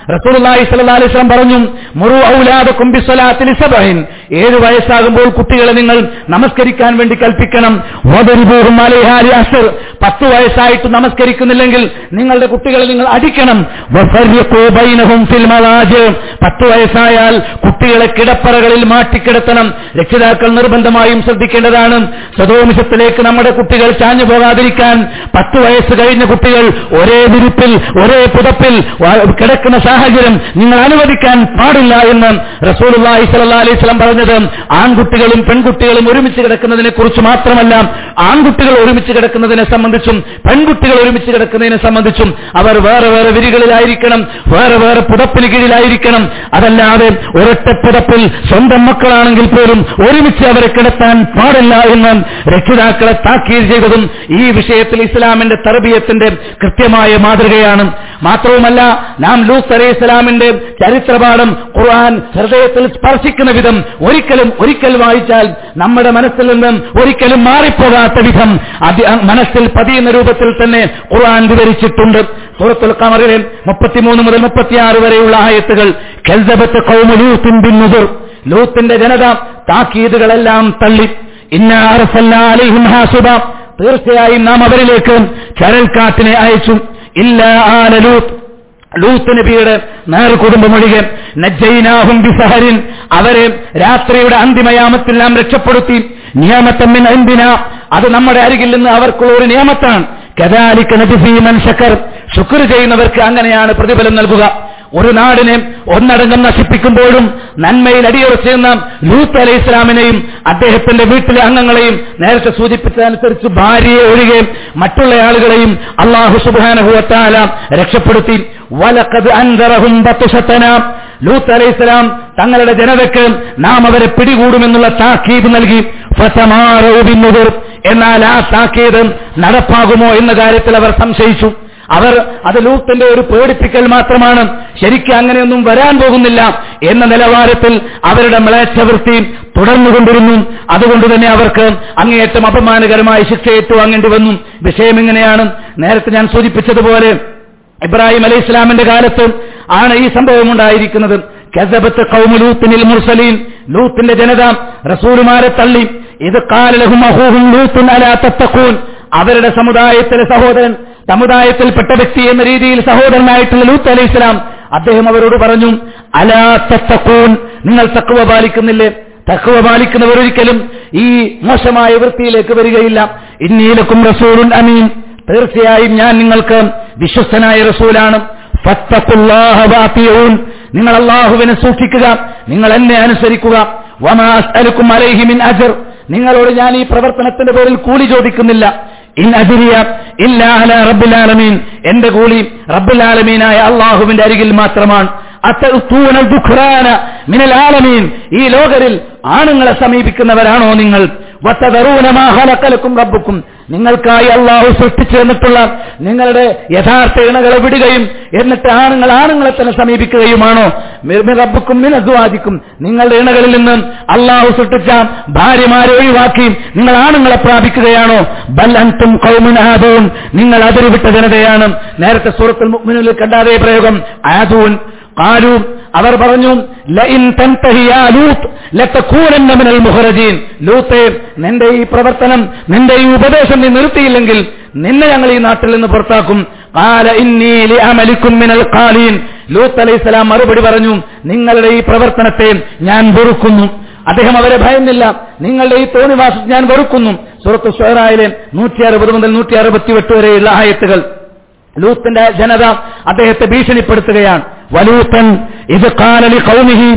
റസൂലുള്ളാഹി സ്വല്ലല്ലാഹി അലൈഹി വസല്ലം പറഞ്ഞു മുറു ഔലാദകും ബിസ്സലാത്തി ലിസബഹിൻ ഏഴ് വയസ്സാകുമ്പോൾ കുട്ടികളെ നിങ്ങൾ നമസ്കരിക്കാൻ വേണ്ടി കൽപ്പിക്കണം വദരിബൂഹും അലൈഹാ ലിഅശ്ർ പത്ത് വയസ്സായിട്ട് നമസ്കരിക്കുന്നില്ലെങ്കിൽ നിങ്ങളുടെ കുട്ടികളെ നിങ്ങൾ അടിക്കണം വഫർരിഖൂ ബൈനഹും ഫിൽ മലാജ് പത്ത് വയസ്സായാൽ കുട്ടികളെ കിടപ്പറകളിൽ മാറ്റിക്കിടത്തണം രക്ഷിതാക്കൾ നിർബന്ധമായും ശ്രദ്ധിക്കേണ്ടതാണ് സദോമിഷത്തിലേക്ക് നമ്മുടെ കുട്ടികൾ ചാഞ്ഞു പോകാതിരിക്കാൻ പത്ത് വയസ്സ് കഴിഞ്ഞ കുട്ടികൾ ഒരേ വിരിപ്പിൽ ഒരേ പുതപ്പിൽ വ- കിടക്കുന്ന സാഹചര്യം നിങ്ങൾ അനുവദിക്കാൻ പാടില്ല എന്ന് റസൂലുള്ളാഹി സ്വല്ലല്ലാഹി അലൈഹി വസല്ലം പറഞ്ഞത് ആൺകുട്ടികളും പെൺകുട്ടികളും ഒരുമിച്ച് കിടക്കുന്നതിനെ കുറിച്ച് മാത്രമല്ല ആൺകുട്ടികൾ ഒരുമിച്ച് കിടക്കുന്നതിനെ സംബന്ധിച്ചും പെൺകുട്ടികൾ ഒരുമിച്ച് കിടക്കുന്നതിനെ സംബന്ധിച്ചും അവർ വേറെ വേറെ വിരികളിലായിരിക്കണം വേറെ വേറെ പുതപ്പിന് കീഴിലായിരിക്കണം അതല്ലാതെ ഒരൊറ്റ പുതപ്പിൽ സ്വന്തം മക്കളാണെങ്കിൽ പോലും ഒരുമിച്ച് അവരെ കിടത്താൻ പാടില്ല എന്ന് രക്ഷിതാക്കളെ താക്കീത് ചെയ്തതും ഈ വിഷയത്തിൽ ഇസ്ലാമിന്റെ തർബീയത്തിന്റെ കൃത്യമായ മാതൃകയാണ് മാത്രവുമല്ല നാം ലൂത്ത് അലൈഹി ഇസ്ലാമിന്റെ ചരിത്രപാഠം ഖുർആൻ ഹൃദയത്തിൽ സ്പർശിക്കുന്ന വിധം ഒരിക്കലും ഒരിക്കൽ വായിച്ചാൽ നമ്മുടെ മനസ്സിൽ നിന്നും ഒരിക്കലും മാറിപ്പോകാത്ത വിധം അതി- മനസ്സിൽ പതിയുന്ന രൂപത്തിൽ തന്നെ ഖുർആൻ വിവരിച്ചിട്ടുണ്ട് സൂറത്തുൽ ഖമറിലെ മുപ്പത്തിമൂന്ന് മുതൽ മുപ്പത്തിയാറ് വരെയുള്ള ആയത്തുകൾ കെൽസബത്ത് കൗമലൂത്തിൻ ബിൻ നുദുർ ലൂത്തിന്റെ ജനത താക്കീതുകളെല്ലാം തള്ളി ഇന്നാ അർസൽനാ അലൈഹിം ഹാസുബ തീർച്ചയായും നാം അവരിലേക്ക് ചരൽക്കാറ്റിനെ അയച്ചു ഇല്ല ആല ലൂത്ത് ലൂത്ത് നബിയുടെ നേർകുടുംബമൊഴികെ നജ്ജൈനാഹും ബിസഹരിൻ അവരെ രാത്രിയുടെ അന്തിമയാമത്തിൽ നാം രക്ഷപ്പെടുത്തി നിയമത്തമ്മിൻ എന്തിന അത് നമ്മുടെ അരികിൽ നിന്ന് അവർക്കുള്ള ഒരു നിയമത്താണ് കദാലിക്ക് നബിസീമൻ ശക്കർ ശുക്ർ ചെയ്യുന്നവർക്ക് അങ്ങനെയാണ് പ്രതിഫലം നൽകുക ഒരു നാടിനെ ഒന്നടങ്കം നശിപ്പിക്കുമ്പോഴും നന്മയിൽ അടിയുറച്ചു നിന്ന ലൂത്ത് അലൈഹി ഇസ്ലാമിനെയും അദ്ദേഹത്തിന്റെ വീട്ടിലെ അംഗങ്ങളെയും നേരത്തെ സൂചിപ്പിച്ചതനുസരിച്ച് ഭാര്യയെ ഒഴികെ മറ്റുള്ള ആളുകളെയും അള്ളാഹു സുബാനഹുവത്താല രക്ഷപ്പെടുത്തി വലക്കത് അൻതറഹും ബത്തുഷത്തന ലൂത്ത് അലൈഹി ഇസ്ലാം തങ്ങളുടെ ജനതയ്ക്ക് നാം അവരെ പിടികൂടുമെന്നുള്ള താക്കീത് നൽകി ഫതമാറോബിന്നുതിർ എന്നാൽ ആ താക്കീത് നടപ്പാകുമോ എന്ന കാര്യത്തിൽ അവർ സംശയിച്ചു അവർ അത് ലൂത്തിന്റെ ഒരു പേടിപ്പിക്കൽ മാത്രമാണ് ശരിക്കും അങ്ങനെയൊന്നും വരാൻ പോകുന്നില്ല എന്ന നിലവാരത്തിൽ അവരുടെ മ്ലേച്ഛവൃത്തി തുടർന്നുകൊണ്ടിരുന്നു അതുകൊണ്ട് തന്നെ അവർക്ക് അങ്ങേയറ്റം അപമാനകരമായ ശിക്ഷ ഏറ്റുവാങ്ങേണ്ടി വന്നു വിഷയം ഇങ്ങനെയാണ് നേരത്തെ ഞാൻ സൂചിപ്പിച്ചതുപോലെ ഇബ്രാഹിം അലൈഹി ഇസ്ലാമിന്റെ കാലത്ത് ആണ് ഈ സംഭവം ഉണ്ടായിരിക്കുന്നത് കസബത്ത് കൗമുലൂത്തിനിൽ മുർസലീൻ ലൂത്തിന്റെ ജനത റസൂലുമാരെ തള്ളി ഇത് കാലലഹും അഹൂഹും ലൂത്തുൻ അലാ തത്തഖൂൻ അവരുടെ സമുദായത്തിലെ സഹോദരൻ സമുദായത്തിൽപ്പെട്ട വ്യക്തി എന്ന രീതിയിൽ സഹോദരനായിട്ടുള്ള ലൂത്ത് അലൈഹി ഇസ്ലാം അദ്ദേഹം അവരോട് പറഞ്ഞു അലാ തത്തഖൂൻ നിങ്ങൾ തക്കുവ പാലിക്കുന്നില്ലേ തക്കുവ പാലിക്കുന്നവർ ഒരിക്കലും ഈ മോശമായ വൃത്തിയിലേക്ക് വരികയില്ല ഇന്നീലക്കും റസൂലുൻ അമീൻ തീർച്ചയായും ഞാൻ നിങ്ങൾക്ക് വിശ്വസ്തനായ റസൂലാണ് ഫത്തഖുല്ലാഹ വാത്തിയൂൻ നിങ്ങൾ അള്ളാഹുവിനെ സൂക്ഷിക്കുക നിങ്ങൾ എന്നെ അനുസരിക്കുക വമാ അസ്അലുക്കും അലൈഹി മിൻ അജ്ർ നിങ്ങളോട് ഞാൻ ഈ പ്രവർത്തനത്തിന്റെ പേരിൽ കൂലി ചോദിക്കുന്നില്ല ഇൻ അജിരിയ ഇല്ല അല റബ്ബുൽ ആലമീൻ എന്റെ കൂലി റബ്ബുൽ ആലമീനായ അള്ളാഹുവിന്റെ അരികിൽ മാത്രമാണ് അത്തൂന ദുഖ്റാന മിനൽ ആലമീൻ ഈ ലോകരിൽ ആണുങ്ങളെ സമീപിക്കുന്നവരാണോ നിങ്ങൾ വത്തതറൂനമാഹലക്കലക്കും റബ്ബുക്കും നിങ്ങൾക്കായി അള്ളാഹു സൃഷ്ടിച്ചു തന്നിട്ടുള്ള നിങ്ങളുടെ യഥാർത്ഥ ഇണകളെ വിടുകയും എന്നിട്ട് ആണുങ്ങൾ ആണുങ്ങളെ തന്നെ സമീപിക്കുകയുമാണോ മിർ റബ്ബുക്കും മിനദ്വാദിക്കും നിങ്ങളുടെ ഇണകളിൽ നിന്ന് അള്ളാഹു സൃഷ്ടിച്ച ഭാര്യമാരെ ഒഴിവാക്കി നിങ്ങൾ ആണുങ്ങളെ പ്രാപിക്കുകയാണോ ബല്ലൻതും കൗമുനാദൂൻ നിങ്ങൾ അതിരുവിട്ട ജനതയാണ് നേരത്തെ സൂറത്തുൽ മുഅ്മിനിൽ കണ്ട അതേ പ്രയോഗം ആദൂൻ കാലു അവർ പറഞ്ഞു ലഇൻ തൻതഹി യാ ലൂത്ത് ലതകൂനന്ന മിനൽ മുഖറജീൻ ലൂത്തേ നിന്റെ ഈ പ്രവർത്തനം നിന്റെ ഈ ഉപദേശം നീ നിർത്തിയില്ലെങ്കിൽ നിന്നെ ഞങ്ങൾ ഈ നാട്ടിൽ നിന്ന് പുറത്താക്കും قال ഇന്നി ലിഅമലിക്കും മിനൽ ഖാലീൻ ലൂത്ത് അലൈഹിസ്സലാം മറുപടി പറഞ്ഞു നിങ്ങളുടെ ഈ പ്രവർത്തനത്തെ ഞാൻ വെറുക്കുന്നു അദ്ദേഹം അവരെ ഭയന്നില്ല നിങ്ങളുടെ ഈ തോന്നിവാസം ഞാൻ വെറുക്കുന്നു സുഹൃത്ത് ഷോറായിലെ നൂറ്റി അറുപത് മുതൽ നൂറ്റി അറുപത്തി എട്ട് വരെയുള്ള ആയത്തുകൾ ലൂത്തിന്റെ ജനത അദ്ദേഹത്തെ ഭീഷണിപ്പെടുത്തുകയാണ് വലൂത്തൻ ഇത് കാലലി കൗമിഹി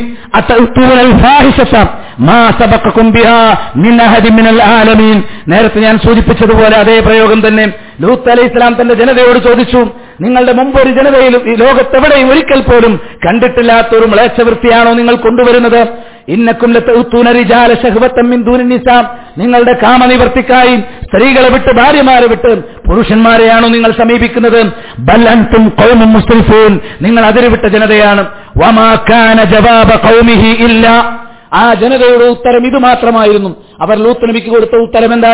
ആലമീൻ നേരത്തെ ഞാൻ സൂചിപ്പിച്ചതുപോലെ അതേ പ്രയോഗം തന്നെ ലൂത്ത് അലൈഹി ഇസ്ലാം തന്റെ ജനതയോട് ചോദിച്ചു നിങ്ങളുടെ മുമ്പ് ഒരു ജനതയിലും ഈ ലോകത്തെവിടെയും ഒരിക്കൽ പോലും കണ്ടിട്ടില്ലാത്ത ഒരു മ്ലേച്ഛവൃത്തിയാണോ നിങ്ങൾ കൊണ്ടുവരുന്നത് ഇന്നക്കും റിജാല ശഹ്വത്തമ്മിൻ ദൂരനിസാം നിങ്ങളുടെ കാമനിവർത്തിക്കായി സ്ത്രീകളെ വിട്ട് ഭാര്യമാരെ വിട്ട് പുരുഷന്മാരെയാണോ നിങ്ങൾ സമീപിക്കുന്നത് ബല്ലൻതും കൗമും മുസ്ലിഫൂൻ നിങ്ങൾ അതിരുവിട്ട ജനതയാണ് വമാക്കാന ജവാബ കൗമിഹി ഇല്ല ആ ജനതയുടെ ഉത്തരം ഇത് മാത്രമായിരുന്നു അവർ ലൂത്ത് നബിക്ക് കൊടുത്ത ഉത്തരം എന്താണ്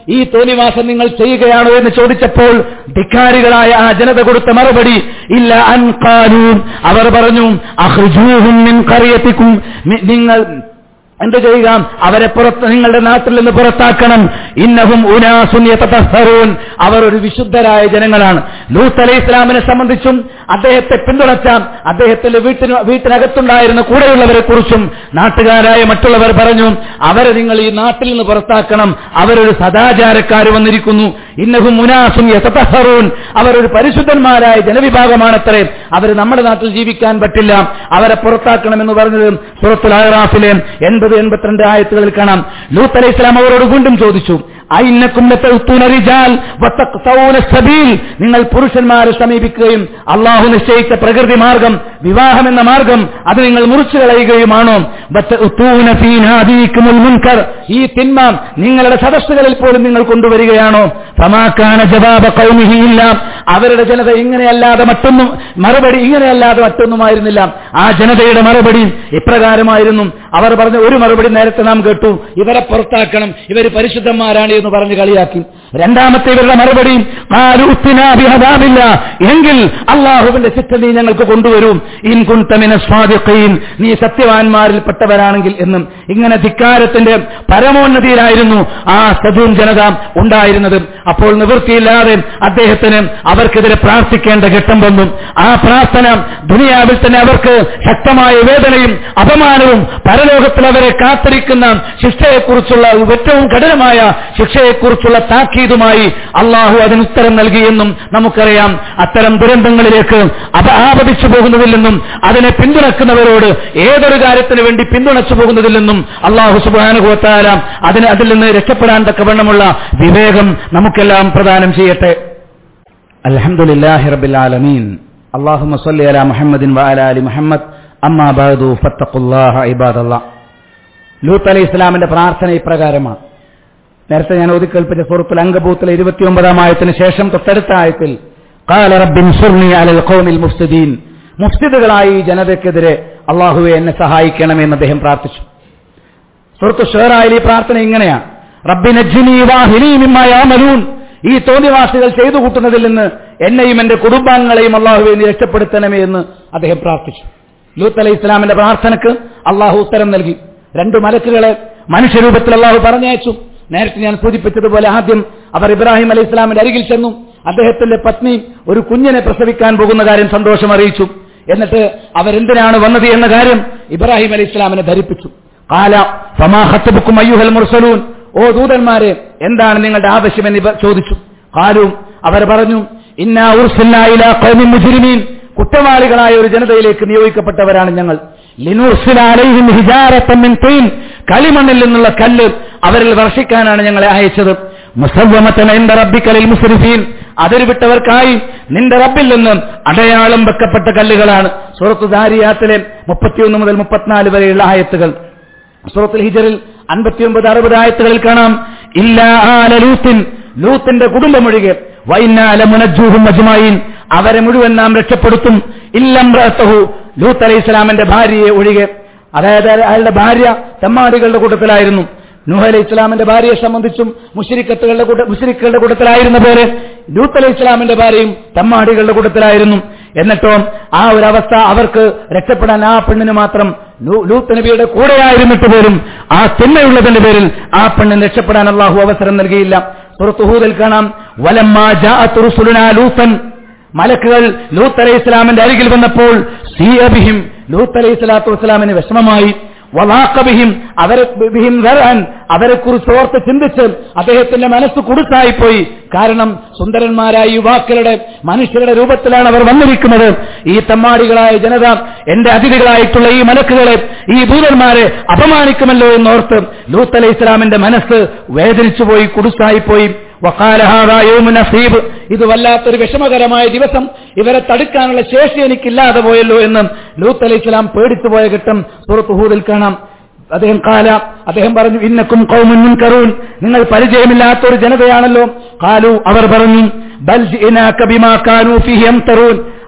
ഈ തോന്നിവാസം നിങ്ങൾ ചെയ്യുകയാണോ എന്ന് ചോദിച്ചപ്പോൾ ധിക്കാരികളായ ആ ജനത കൊടുത്ത മറുപടി ഇല്ല അൻകാലൂൻ അവർ പറഞ്ഞു അഹ്ജൂഹും മിൻ ഖറിയത്തിക്കും നി- നിങ്ങൾ എന്ത് ചെയ്യുക അവരെ പുറത്ത് നിങ്ങളുടെ നാട്ടിൽ നിന്ന് പുറത്താക്കണം ഇന്നഹും ഉനാസുൻ യതതഹറൂൻ അവർ ഒരു വിശുദ്ധരായ ജനങ്ങളാണ് ലൂത്ത് അലൈഹി ഇസ്ലാമിനെ സംബന്ധിച്ചും അദ്ദേഹത്തെ പിന്തുണച്ച അദ്ദേഹത്തിന്റെ വീട്ടിന് വീട്ടിനകത്തുണ്ടായിരുന്ന കൂടെയുള്ളവരെ കുറിച്ചും നാട്ടുകാരായ മറ്റുള്ളവർ പറഞ്ഞു അവരെ നിങ്ങൾ ഈ നാട്ടിൽ നിന്ന് പുറത്താക്കണം അവരൊരു സദാചാരക്കാർ വന്നിരിക്കുന്നു ഇന്നഹും മുനാസും യതതഹറൂൻ അവരൊരു പരിശുദ്ധന്മാരായ ജനവിഭാഗമാണത്രേ അവർ നമ്മുടെ നാട്ടിൽ ജീവിക്കാൻ പറ്റില്ല അവരെ പുറത്താക്കണമെന്ന് പറഞ്ഞത് സുറത്തുൽ അഹ്റാഫിലെ എൺപത് എൺപത്തിരണ്ട് ആയത്തുകളിൽ കാണാം ലൂത്ത് അലൈഹി ഇസ്ലാം അവരോട് വീണ്ടും ചോദിച്ചു അയിന്നക്കും ലതഅ്തൂന റിജാൽ വതഖ്തഊന സബീൽ നിങ്ങൾ പുരുഷന്മാരെ സമീപിക്കുകയും അള്ളാഹു നിശ്ചയിച്ച പ്രകൃതി മാർഗം വിവാഹം എന്ന മാർഗം അത് നിങ്ങൾ മുറിച്ചു കളയുകയുമാണോ വതഅ്തൂന ഫീ നാദീകുമുൽ മുൻകർ ഈ തിന്മ നിങ്ങളുടെ സദസ്സുകളിൽ പോലും നിങ്ങൾ കൊണ്ടുവരികയാണോ ഫമാകാന ജവാബ ഖൗമിഹി ഇല്ല അവരുടെ ജനത ഇങ്ങനെയല്ലാതെ മറ്റൊന്നും മറുപടി ഇങ്ങനെയല്ലാതെ മറ്റൊന്നുമായിരുന്നില്ല ആ ജനതയുടെ മറുപടി ഇപ്രകാരമായിരുന്നു അവർ പറഞ്ഞ ഒരു മറുപടി നേരത്തെ നാം കേട്ടു ഇവരെ പുറത്താക്കണം ഇവർ പരിശുദ്ധന്മാരാണ് എന്ന് പറഞ്ഞ് കളിയാക്കി രണ്ടാമത്തെ ഇവരുടെ മറുപടി "ഖാലു ഉത്തിനാ ബിഹദാബില്ല." എങ്കിൽ അള്ളാഹുവിന്റെ ശിക്ഷ നീ ഞങ്ങൾക്ക് കൊണ്ടുവരും ഇൻ കുന്തമിന സ്വാദിഖീൻ നീ സത്യവാന്മാരിൽപ്പെട്ടവരാണെങ്കിൽ എന്നും ഇങ്ങനെ ധിക്കാരത്തിന്റെ പരമോന്നതിയിലായിരുന്നു ആ സജൂൻ ജനത ഉണ്ടായിരുന്നത് അപ്പോൾ നിവൃത്തിയില്ലാതെ അദ്ദേഹത്തിന് അവർക്കെതിരെ പ്രാർത്ഥിക്കേണ്ട ഘട്ടം വന്നു ആ പ്രാർത്ഥന ദുനിയാവിൽ തന്നെ അവർക്ക് ശക്തമായ വേദനയും അപമാനവും പരലോകത്തിൽ അവരെ കാത്തിരിക്കുന്ന ശിക്ഷയെക്കുറിച്ചുള്ള ഏറ്റവും കഠിനമായ ശിക്ഷയെക്കുറിച്ചുള്ള താക്കീതുമായി അള്ളാഹു അതിന് ഉത്തരം നൽകിയെന്നും നമുക്കറിയാം അത്തരം ദുരന്തങ്ങളിലേക്ക് അപ ആപതിച്ചു പോകുന്നതിൽ നിന്നും അതിനെ പിന്തുണക്കുന്നവരോട് ഏതൊരു കാര്യത്തിന് വേണ്ടി പിന്തുണച്ചു പോകുന്നതിൽ നിന്നും അള്ളാഹു സുബാനുഭവത്താല അതിന് അതിൽ നിന്ന് രക്ഷപ്പെടാൻ തക്കവണ്ണമുള്ള വിവേകം നമുക്കെല്ലാം പ്രദാനം ചെയ്യട്ടെ അൽഹംദുലില്ലാഹി റബ്ബിൽ ആലമീൻ اللهم صل على محمد وعلى ال محمد അമ്മാ ബഅദു ഫത്തഖുല്ലാഹ ഇബാദല്ലാഹ് ലൂത്ത് അലൈഹി ഇസ്ലാമിന്റെ പ്രാർത്ഥന ഇപ്രകാരമാണ് നേരത്തെ ഞാൻ ഒതുക്കേൽപ്പിച്ച സൂറത്തുൽ അങ്കബൂത്തിലെ ഇരുപത്തിയൊമ്പതാം ആയത്തിന് ശേഷം തൊട്ടടുത്ത ആയത്തിൽ قال رب انصرني على القوم المفسدين മുഫ്സിദുകളായി ഈ ജനതയ്ക്കെതിരെ അള്ളാഹുവെ എന്നെ സഹായിക്കണമെന്ന് അദ്ദേഹം പ്രാർത്ഥിച്ചു സുഹൃത്ത് ഷേറായാലും ഈ പ്രാർത്ഥന ഇങ്ങനെയാണ് റബ്ബിനജ്ജിനി വാഹിനി മിമ്മായാമലൂൻ ഈ തോന്നിവാസികൾ ചെയ്തു കൂട്ടുന്നതിൽ നിന്ന് എന്നെയും എന്റെ കുടുംബാംഗങ്ങളെയും അള്ളാഹുവെ നീ രക്ഷപ്പെടുത്തണമേ എന്ന് അദ്ദേഹം പ്രാർത്ഥിച്ചു ലൂത്ത് അലൈഹി ഇസ്ലാമിന്റെ പ്രാർത്ഥനക്ക് അള്ളാഹു ഉത്തരം നൽകി രണ്ടു മലക്കുകളെ മനുഷ്യരൂപത്തിൽ അള്ളാഹു പറഞ്ഞയച്ചു നേരത്തെ ഞാൻ സൂചിപ്പിച്ചതുപോലെ ആദ്യം അവർ ഇബ്രാഹിം അലൈഹി ഇസ്ലാമിന്റെ അരികിൽ ചെന്നു അദ്ദേഹത്തിന്റെ പത്നി ഒരു കുഞ്ഞിനെ പ്രസവിക്കാൻ പോകുന്ന കാര്യം സന്തോഷം അറിയിച്ചു എന്നിട്ട് അവരെന്തിനാണ് വന്നത് എന്ന കാര്യം ഇബ്രാഹിം അലൈഹി ഇസ്ലാമിനെ ധരിപ്പിച്ചു കാല ഫമാഹത്തുബുക്കും അയ്യുഹൽ മുർസലൂൻ ഓ ദൂതന്മാരെ എന്താണ് നിങ്ങളുടെ ആവശ്യമെന്ന് ഇവർ ചോദിച്ചു കാലും അവർ പറഞ്ഞു ഇന്നാ ഉർസില്ലാ ഇലാ ഖൗമിൻ മുജ്രിമീൻ കുറ്റവാളികളായ ഒരു ജനതയിലേക്ക് നിയോഗിക്കപ്പെട്ടവരാണ് ഞങ്ങൾ ലിനുർസില അലൈഹിം ഹിജാറത്തൻ മിൻ തീൻ കളിമണ്ണിൽ നിന്നുള്ള കല്ല് അവരിൽ വർഷിക്കാനാണ് ഞങ്ങളെ അയച്ചത് മുസവ്വമത്തൻ എന്റെ റബ്ബിക്കലിൽ മുസ്രിഫീൻ അതിര് വിട്ടവർക്കായി നിന്റെ റബ്ബിൽ നിന്ന് അടയാളം വെക്കപ്പെട്ട കല്ലുകളാണ് സൂറത്ത് ദാരിയാത്തിലെ മുപ്പത്തിയൊന്ന് മുതൽ മുപ്പത്തിനാല് വരെയുള്ള ആയത്തുകൾ സൂറത്തുൽ ഹിജറിൽ അൻപത്തിയൊമ്പത് അറുപത് ആയത്തുകളിൽ കാണാം ഇല്ല ആല ലൂത്തിൻ ലൂത്തിന്റെ കുടുംബമൊഴികെ വൈനാല മുനജൂഹും മജ്മായിൻ അവരെ മുഴുവൻ നാം രക്ഷപ്പെടുത്തും ഇല്ലം റഹു ലൂത്ത് അലൈഹി ഇസ്ലാമിന്റെ ഭാര്യയെ ഒഴികെ അതായത് അയാളുടെ ഭാര്യ തെമ്മാടികളുടെ കൂട്ടത്തിലായിരുന്നു നൂഹ് അലൈഹി ഇസ്ലാമിന്റെ ഭാര്യയെ സംബന്ധിച്ചും മുഷരിക്കത്തുകളുടെ കൂട്ട മുഷരിക്കുകളുടെ കൂട്ടത്തിലായിരുന്ന പോലെ ലൂത്ത് അലൈഹി ഇസ്ലാമിന്റെ ഭാര്യയും തെമ്മാടികളുടെ കൂട്ടത്തിലായിരുന്നു എന്നിട്ടോ ആ ഒരു അവസ്ഥ അവർക്ക് രക്ഷപ്പെടാൻ ആ പെണ്ണിന് മാത്രം ലൂ- ലൂത്ത് നബിയുടെ കൂടെയായിരുന്നിട്ട് പോലും ആ തിന്മയുള്ളതിന്റെ പേരിൽ ആ പെണ്ണിന് രക്ഷപ്പെടാൻ അള്ളാഹു അവസരം നൽകിയില്ല സുഹൃത്തുഹൂദിൽ കാണാം വലമ്മാ ജാഅത്ത് റുസുലുനാ ലൂത്തൻ മലക്കുകൾ ലൂത്ത് അലൈഹി ഇസ്ലാമിന്റെ അരികിൽ വന്നപ്പോൾ സീഅബിഹിം ലൂത്ത് അലൈഹി സ്വലാത്തു വസ്സലാമിന് വിഷമമായി വലാക്കബിഹിം അവരെ ബിഹിം ദർഅൻ അവരെ കുറിച്ച് ഓർത്ത് ചിന്തിച്ച് അദ്ദേഹത്തിന്റെ മനസ്സ് കുടുസായിപ്പോയി കാരണം സുന്ദരന്മാരായ യുവാക്കളുടെ മനുഷ്യരുടെ രൂപത്തിലാണ് അവർ വന്നിരിക്കുന്നത് ഈ തമ്മാടികളായ ജനത എന്റെ അതിഥികളായിട്ടുള്ള ഈ മലക്കുകളെ ഈ ദൂതന്മാരെ അപമാനിക്കുമല്ലോ എന്നോർത്ത് ലൂത്ത് അലൈഹി ഇസ്ലാമിന്റെ മനസ്സ് വേദനിച്ചുപോയി കുടുസായിപ്പോയി വക്കാലഹാദായോമുനസീബ് ഇത് വല്ലാത്തൊരു വിഷമകരമായ ദിവസം ഇവരെ തടുക്കാനുള്ള ശേഷി എനിക്കില്ലാതെ പോയല്ലോ എന്ന് ലൂത്ത് അലൈഹി ഇസ്ലാം പേടിച്ചുപോയ ഘട്ടം സൂറത്ത് ഹൂദിൽ കാണാം അദ്ദേഹം കാല അദ്ദേഹം പറഞ്ഞു ഇന്നക്കും കൗമുൻ കറൂൻ നിങ്ങൾ പരിചയമില്ലാത്ത ഒരു ജനതയാണല്ലോ കാലു അവർ പറഞ്ഞു ബൽ ജിഇനാക ബിമാ കാനൂ ഫീഹി യംതറൂൻ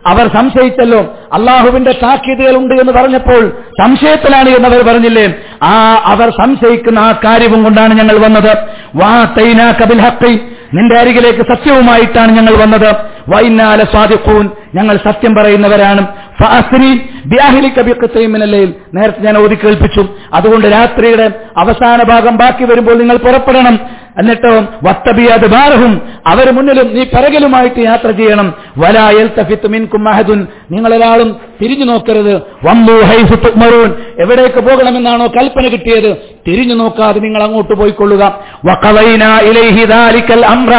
അവർ സംശയിച്ചല്ലോ അള്ളാഹുവിന്റെ താക്കീതുകൾ ഉണ്ട് എന്ന് പറഞ്ഞപ്പോൾ സംശയത്തിലാണ് എന്നവർ പറഞ്ഞില്ലേ ആ അവർ സംശയിക്കുന്ന ആ കാര്യവും കൊണ്ടാണ് ഞങ്ങൾ വന്നത് വാ തൈനാ കബിൽ ഹക്കൈ നിന്റെ അരികിലേക്ക് സത്യവുമായിട്ടാണ് ഞങ്ങൾ വന്നത് വൈനാല സ്വാദിഖൂൻ ഞങ്ങൾ സത്യം പറയുന്നവരാണ് ഫഅസ്രി ബിഅഹ്ലിക ബിഖത്തൈൻ മിനൽ നേരത്തെ ഞാൻ ഓതി കേൾപ്പിച്ചു അതുകൊണ്ട് രാത്രിയുടെ അവസാന ഭാഗം ബാക്കി വരുമ്പോൾ നിങ്ങൾ പുറപ്പെടണം എന്നിട്ടോ വത്തബിയാത് ബാറഹും അവർ മുന്നിലും നീ പിറകിലുമായിട്ട് യാത്ര ചെയ്യണം വലായൽ തഫിത്ത് മിൻകും മഹദുൻ നിങ്ങളൊരാളും തിരിഞ്ഞു നോക്കരുത് വന്നു ഹൈസു തുമറൂൻ എവിടേക്ക് പോകണമെന്നാണോ കൽപ്പന കിട്ടിയത് തിരിഞ്ഞു നോക്കാതെ നിങ്ങൾ അങ്ങോട്ട് പോയിക്കൊള്ളുക വഖവൈന ഇലൈഹി ദാലിക്കൽ അംറ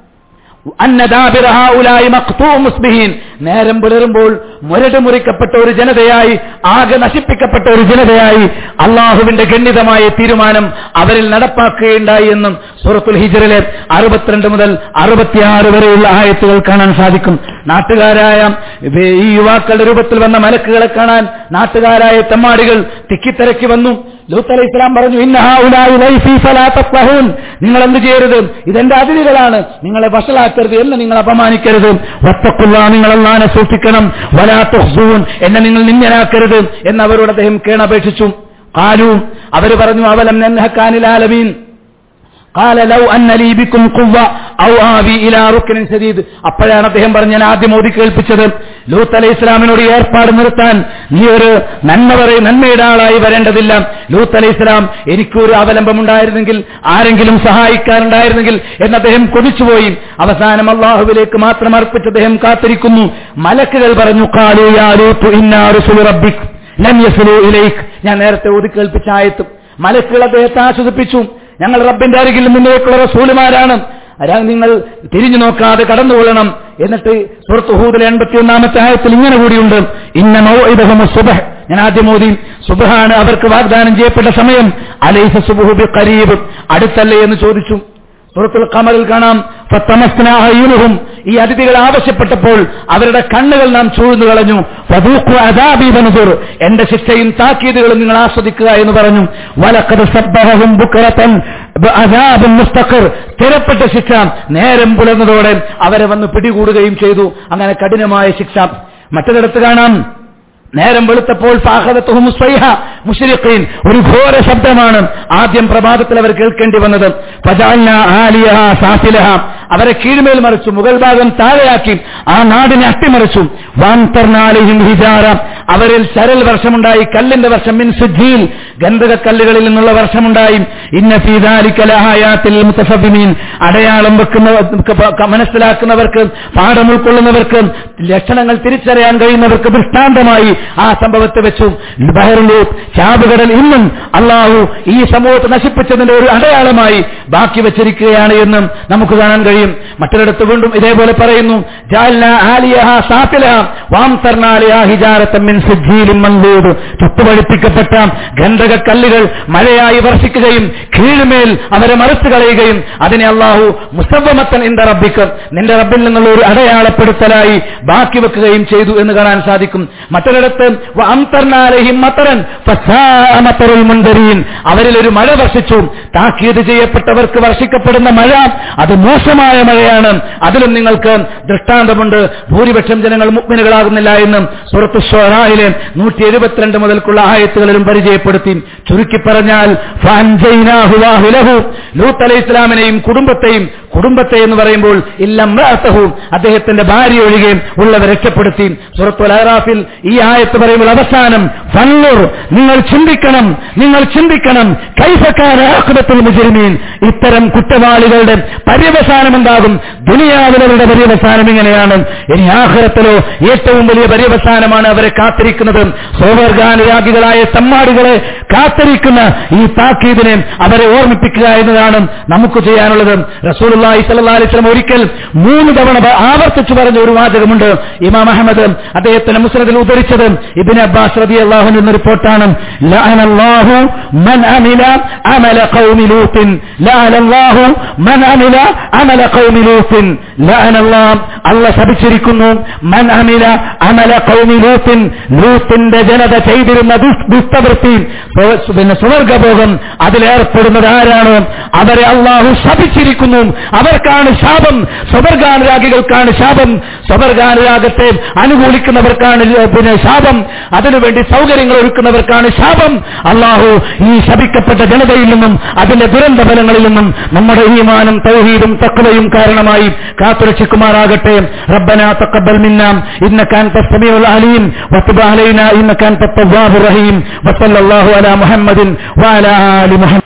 മുസ്ബിഹീൻ നേരം പുലരുമ്പോൾ മുരട് മുറിക്കപ്പെട്ട ഒരു ജനതയായി ആകെ നശിപ്പിക്കപ്പെട്ട ഒരു ജനതയായി അള്ളാഹുവിന്റെ ഗണ്യതമായ തീരുമാനം അവരിൽ നടപ്പാക്കുകയുണ്ടായി എന്നും സൂറത്തുൽ ഹിജറിലെ അറുപത്തിരണ്ട് മുതൽ അറുപത്തിയാറ് വരെയുള്ള ആയത്തുകൾ കാണാൻ സാധിക്കും നാട്ടുകാരായ ഈ യുവാക്കളുടെ രൂപത്തിൽ വന്ന മലക്കുകളെ കാണാൻ നാട്ടുകാരായ തെമ്മാടികൾ തിക്കിത്തിരക്കി വന്നു ലൂത്ത് അലൈഹി ഇസ്ലാം പറഞ്ഞു ഇന്നഹാൻ നിങ്ങൾ എന്ത് ചെയ്യരുത് ഇതെന്റെ അതിഥികളാണ് നിങ്ങളെ വഷളാക്കരുത് എന്ന് നിങ്ങൾ അപമാനിക്കരുത് വത്തക്കുള്ള നിങ്ങൾ അള്ളാനെ സൂക്ഷിക്കണം വലാത്തുഹൂൻ എന്നെ നിങ്ങൾ നിന്ദനാക്കരുത് എന്ന് അവരോട് അദ്ദേഹം കേണപേക്ഷിച്ചു കാലു അവർ പറഞ്ഞു അവലം നെന്നഹക്കാനിലാലമീൻ قال لو أن لي بكم قوة أو آوي إلى ركن شديد അപ്പോഴാണ് അദ്ദേഹം പറഞ്ഞ് ഞാൻ ആദ്യം ഓതി കേൾപ്പിച്ചത് ലൂത്ത് അലൈഹി ഇസ്ലാമിനോട് ഏർപ്പാട് നിർത്താൻ നീ ഒരു നന്മ പറയും നന്മയുടെ ആളായി വരേണ്ടതില്ല ലൂത്ത് അലൈഹി ഇസ്ലാം എനിക്കൊരു അവലംബമുണ്ടായിരുന്നെങ്കിൽ ആരെങ്കിലും സഹായിക്കാറുണ്ടായിരുന്നെങ്കിൽ എന്ന് അദ്ദേഹം കൊതിച്ചുപോയി അവസാനം അള്ളാഹുവിലേക്ക് മാത്രം അർപ്പിച്ച് അദ്ദേഹം കാത്തിരിക്കുന്നു മലക്കുകൾ പറഞ്ഞു കാലു യാ ലൂത്ത് ഇന്നാ റസൂലു റബ്ബിക് ലം യസ്ലു ഇലൈക് ഞാൻ നേരത്തെ ഓതി കേൾപ്പിച്ച ആയത്തും മലക്കുകൾ അദ്ദേഹത്തെ ആശ്വസിപ്പിച്ചു ഞങ്ങൾ റബ്ബിന്റെ അരികിൽ നിന്നിലേക്കുള്ള റസൂലുമാരാണ് അരാ നിങ്ങൾ തിരിഞ്ഞു നോക്കാതെ കടന്നുകൊള്ളണം എന്നിട്ട് സുഹൃത്തുഹൂദിലെ എൺപത്തി ഒന്നാമത്തെ ആയത്തിൽ ഇങ്ങനെ കൂടിയുണ്ട് ഇന്ന മൗഇദഹും സുബഹ് ഞാൻ ആദ്യം മോദി സുബഹാണ് അവർക്ക് വാഗ്ദാനം ചെയ്യപ്പെട്ട സമയം അലൈസ സുബുഹുബി കരീബ് അടുത്തല്ലേ എന്ന് ചോദിച്ചു സുഹൃത്തുൽ കമറിൽ കാണാം ഫത്തമസ്നാഹയുനുഹും ഈ അതിഥികൾ ആവശ്യപ്പെട്ടപ്പോൾ അവരുടെ കണ്ണുകൾ നാം ചൂഴ്ന്നു കളഞ്ഞു ഫദൂഖു അദാബി വനുദുർ എന്റെ ശിക്ഷയും താക്കീതുകളും നിങ്ങൾ ആസ്വദിക്കുക എന്ന് പറഞ്ഞു വലക്കത് സബ്ബഹും ബുക്രതൻ അദാബും മുസ്തഖർ സ്ഥിരപ്പെട്ട ശിക്ഷ നേരം പുലർന്നതോടെ അവരെ വന്ന് പിടികൂടുകയും ചെയ്തു അങ്ങനെ കഠിനമായ ശിക്ഷ മറ്റൊരിടത്ത് കാണാം നേരം വെളുത്തപ്പോൾ ഫാഹദത്തുഹും സ്വൈഹ മുശ്രിഖീൻ ഒരു ഘോര ശബ്ദമാണ് ആദ്യം പ്രഭാതത്തിൽ അവർ കേൾക്കേണ്ടി വന്നത് ഫജഅൽന ആലിയഹ സാഫിലഹ അവരെ കീഴ്മേൽ മറിച്ചു മുകൾ ഭാഗം താഴെയാക്കി ആ നാടിനെ അട്ടിമറിച്ചു വാൻതർനാലിഹിം ഹിജാറ അവരിൽ ശരൽ വർഷമുണ്ടായി കല്ലിന്റെ വർഷം മിൻ സുജീൽ ഗന്ധക കല്ലുകളിൽ നിന്നുള്ള വർഷമുണ്ടായി ഇന്ന ഫീദാലിക്കലഹായാത്തിൽ മുത്തഫബിമീൻ അടയാളം വെക്കുന്ന മനസ്സിലാക്കുന്നവർക്ക് പാഠം ഉൾക്കൊള്ളുന്നവർക്ക് ലക്ഷണങ്ങൾ തിരിച്ചറിയാൻ കഴിയുന്നവർക്ക് ദൃഷ്ടാന്തമായി ആ സംഭവത്തെ വെച്ചു ബഹറിലൂത്ത് ചാബുകടൽ ഇന്നും അള്ളാഹു ഈ സമൂഹത്തെ നശിപ്പിച്ചതിന്റെ ഒരു അടയാളമായി ബാക്കി വെച്ചിരിക്കുകയാണ് എന്നും നമുക്ക് കാണാൻ കഴിയും മറ്റൊരിടത്ത് വീണ്ടും ഇതേപോലെ പറയുന്നു ചുട്ടുപഴിപ്പിക്കപ്പെട്ട ഗന്ധക കല്ലുകൾ മഴയായി വർഷിക്കുകയും കീഴ്മേൽ അവരെ മറിച്ചു കളയുകയും അതിനെ അള്ളാഹു മുസവമത്തൻ എന്റെ റബ്ബിക്ക് നിന്റെ റബ്ബിൽ നിന്നുള്ള ഒരു അടയാളപ്പെടുത്തലായി ബാക്കി വെക്കുകയും ചെയ്തു എന്ന് കാണാൻ സാധിക്കും മറ്റൊരിടത്ത് മുൻതരീൻ അവരിൽ ഒരു മഴ വർഷിച്ചു താക്കീത് ചെയ്യപ്പെട്ടവർക്ക് വർഷിക്കപ്പെടുന്ന മഴ അത് മോശമായ മഴയാണ് അതിലും നിങ്ങൾക്ക് ദൃഷ്ടാന്തമുണ്ട് ഭൂരിപക്ഷം ജനങ്ങൾ മുഗ്മിനുകളാകുന്നില്ല എന്നും സുറത്ത് ഷോറായിലെ നൂറ്റി എഴുപത്തിരണ്ട് മുതൽക്കുള്ള ആയത്തുകളിലും പരിചയപ്പെടുത്തി ചുരുക്കി പറഞ്ഞാൽ ലൂത്ത് അലൈഹി ഇസ്ലാമിനെയും കുടുംബത്തെയും കുടുംബത്തെ എന്ന് പറയുമ്പോൾ ഇല്ലംറഅത്തഹു അദ്ദേഹത്തിന്റെ ഭാര്യ ഒഴികെ ഉള്ളവരെ രക്ഷപ്പെടുത്തി സുറത്തുൽ അറാഫിൽ ഈ ആയത്ത് പറയുമ്പോൾ അവസാനം ഫന്നൂർ നിങ്ങൾ ചിന്തിക്കണം നിങ്ങൾ ചിന്തിക്കണം കൈഫക്കാരാഹുബത്തുൽ മുജരിമീൻ ഇത്തരം കുറ്റവാളികളുടെ പര്യവസാനം എന്താകും ദുനിയാവിലവരുടെ പര്യവസാനം ഇങ്ങനെയാണ് ഇനി ആഹ്റത്തിലോ ഏറ്റവും വലിയ പര്യവസാനമാണ് അവരെ കാത്തിരിക്കുന്നത് സോവർഗാനുരാഗികളായ തമ്മാടികളെ കാത്തിരിക്കുന്ന ഈ താക്കീദിനെ അവരെ ഓർമ്മിപ്പിക്കുക എന്നതാണ് നമുക്ക് ചെയ്യാനുള്ളത് റസൂലുള്ളാഹി സ്വല്ലല്ലാഹി അലൈഹി വസല്ലം ഒരിക്കൽ മൂന്ന് തവണ ആവർത്തിച്ചു പറഞ്ഞ ഒരു വാചകമുണ്ട് ഇമാം അഹമ്മദ് അദ്ദേഹത്തിന്റെ മുസ്നദിൽ ഉദ്ധരിച്ചത് ഇബ്നു അബ്ബാസ് റളിയല്ലാഹു അൻഹു റിപ്പോർട്ടാണ് ലഅനല്ലാഹു മൻ അമില അമല ഖൗമി ലൂത്തിൻ ലഅനല്ലാഹു മൻ അമില അമല ഖൗമി ലൂത്തിൻ ലഅനല്ലാഹ് അല്ല ശപിച്ചിരിക്കുന്നു മൻ അമില അമല ഖൗമി ലൂത്തിൻ ലൂത്തിന്റെ ജനത ചെയ്തിരുന്ന ദുസ്- ദുഷ്ടവൃത്തി സ്വ- പിന്നെ സ്വർഗഭോഗം അതിലേർപ്പെടുന്നത് ആരാണ് അവരെ അള്ളാഹു ശപിച്ചിരിക്കുന്നു അവർക്കാണ് ശാപം സ്വവർഗാനുരാഗികൾക്കാണ് ശാപം സ്വവർഗാനുരാഗത്തെ അനുകൂലിക്കുന്നവർക്കാണ് പിന്നെ ശാപം അതിനുവേണ്ടി സൗകര്യങ്ങൾ ഒരുക്കുന്നവർക്കാണ് ശാപം അള്ളാഹു ഈ ശപിക്കപ്പെട്ട ജനതയിൽ നിന്നും അതിന്റെ ദുരന്ത ഫലങ്ങളിൽ നിന്നും നമ്മുടെ ഈമാനും തൗഹീദും തക്വയും കാരണമായി കാത്തുരക്ഷിക്കുമാറാകട്ടെ റബ്ബന തഖബ്ബൽ മിന്ന ഇന്നക അൻത സമീഉൽ അലീം വതുബ് അലൈനാ ഇന്നക അൻത തവ്വാബുർ റഹീം വസല്ലല്ലാഹു അലാ മുഹമ്മദിൻ വഅലാ ആലി മുഹമ്മദ്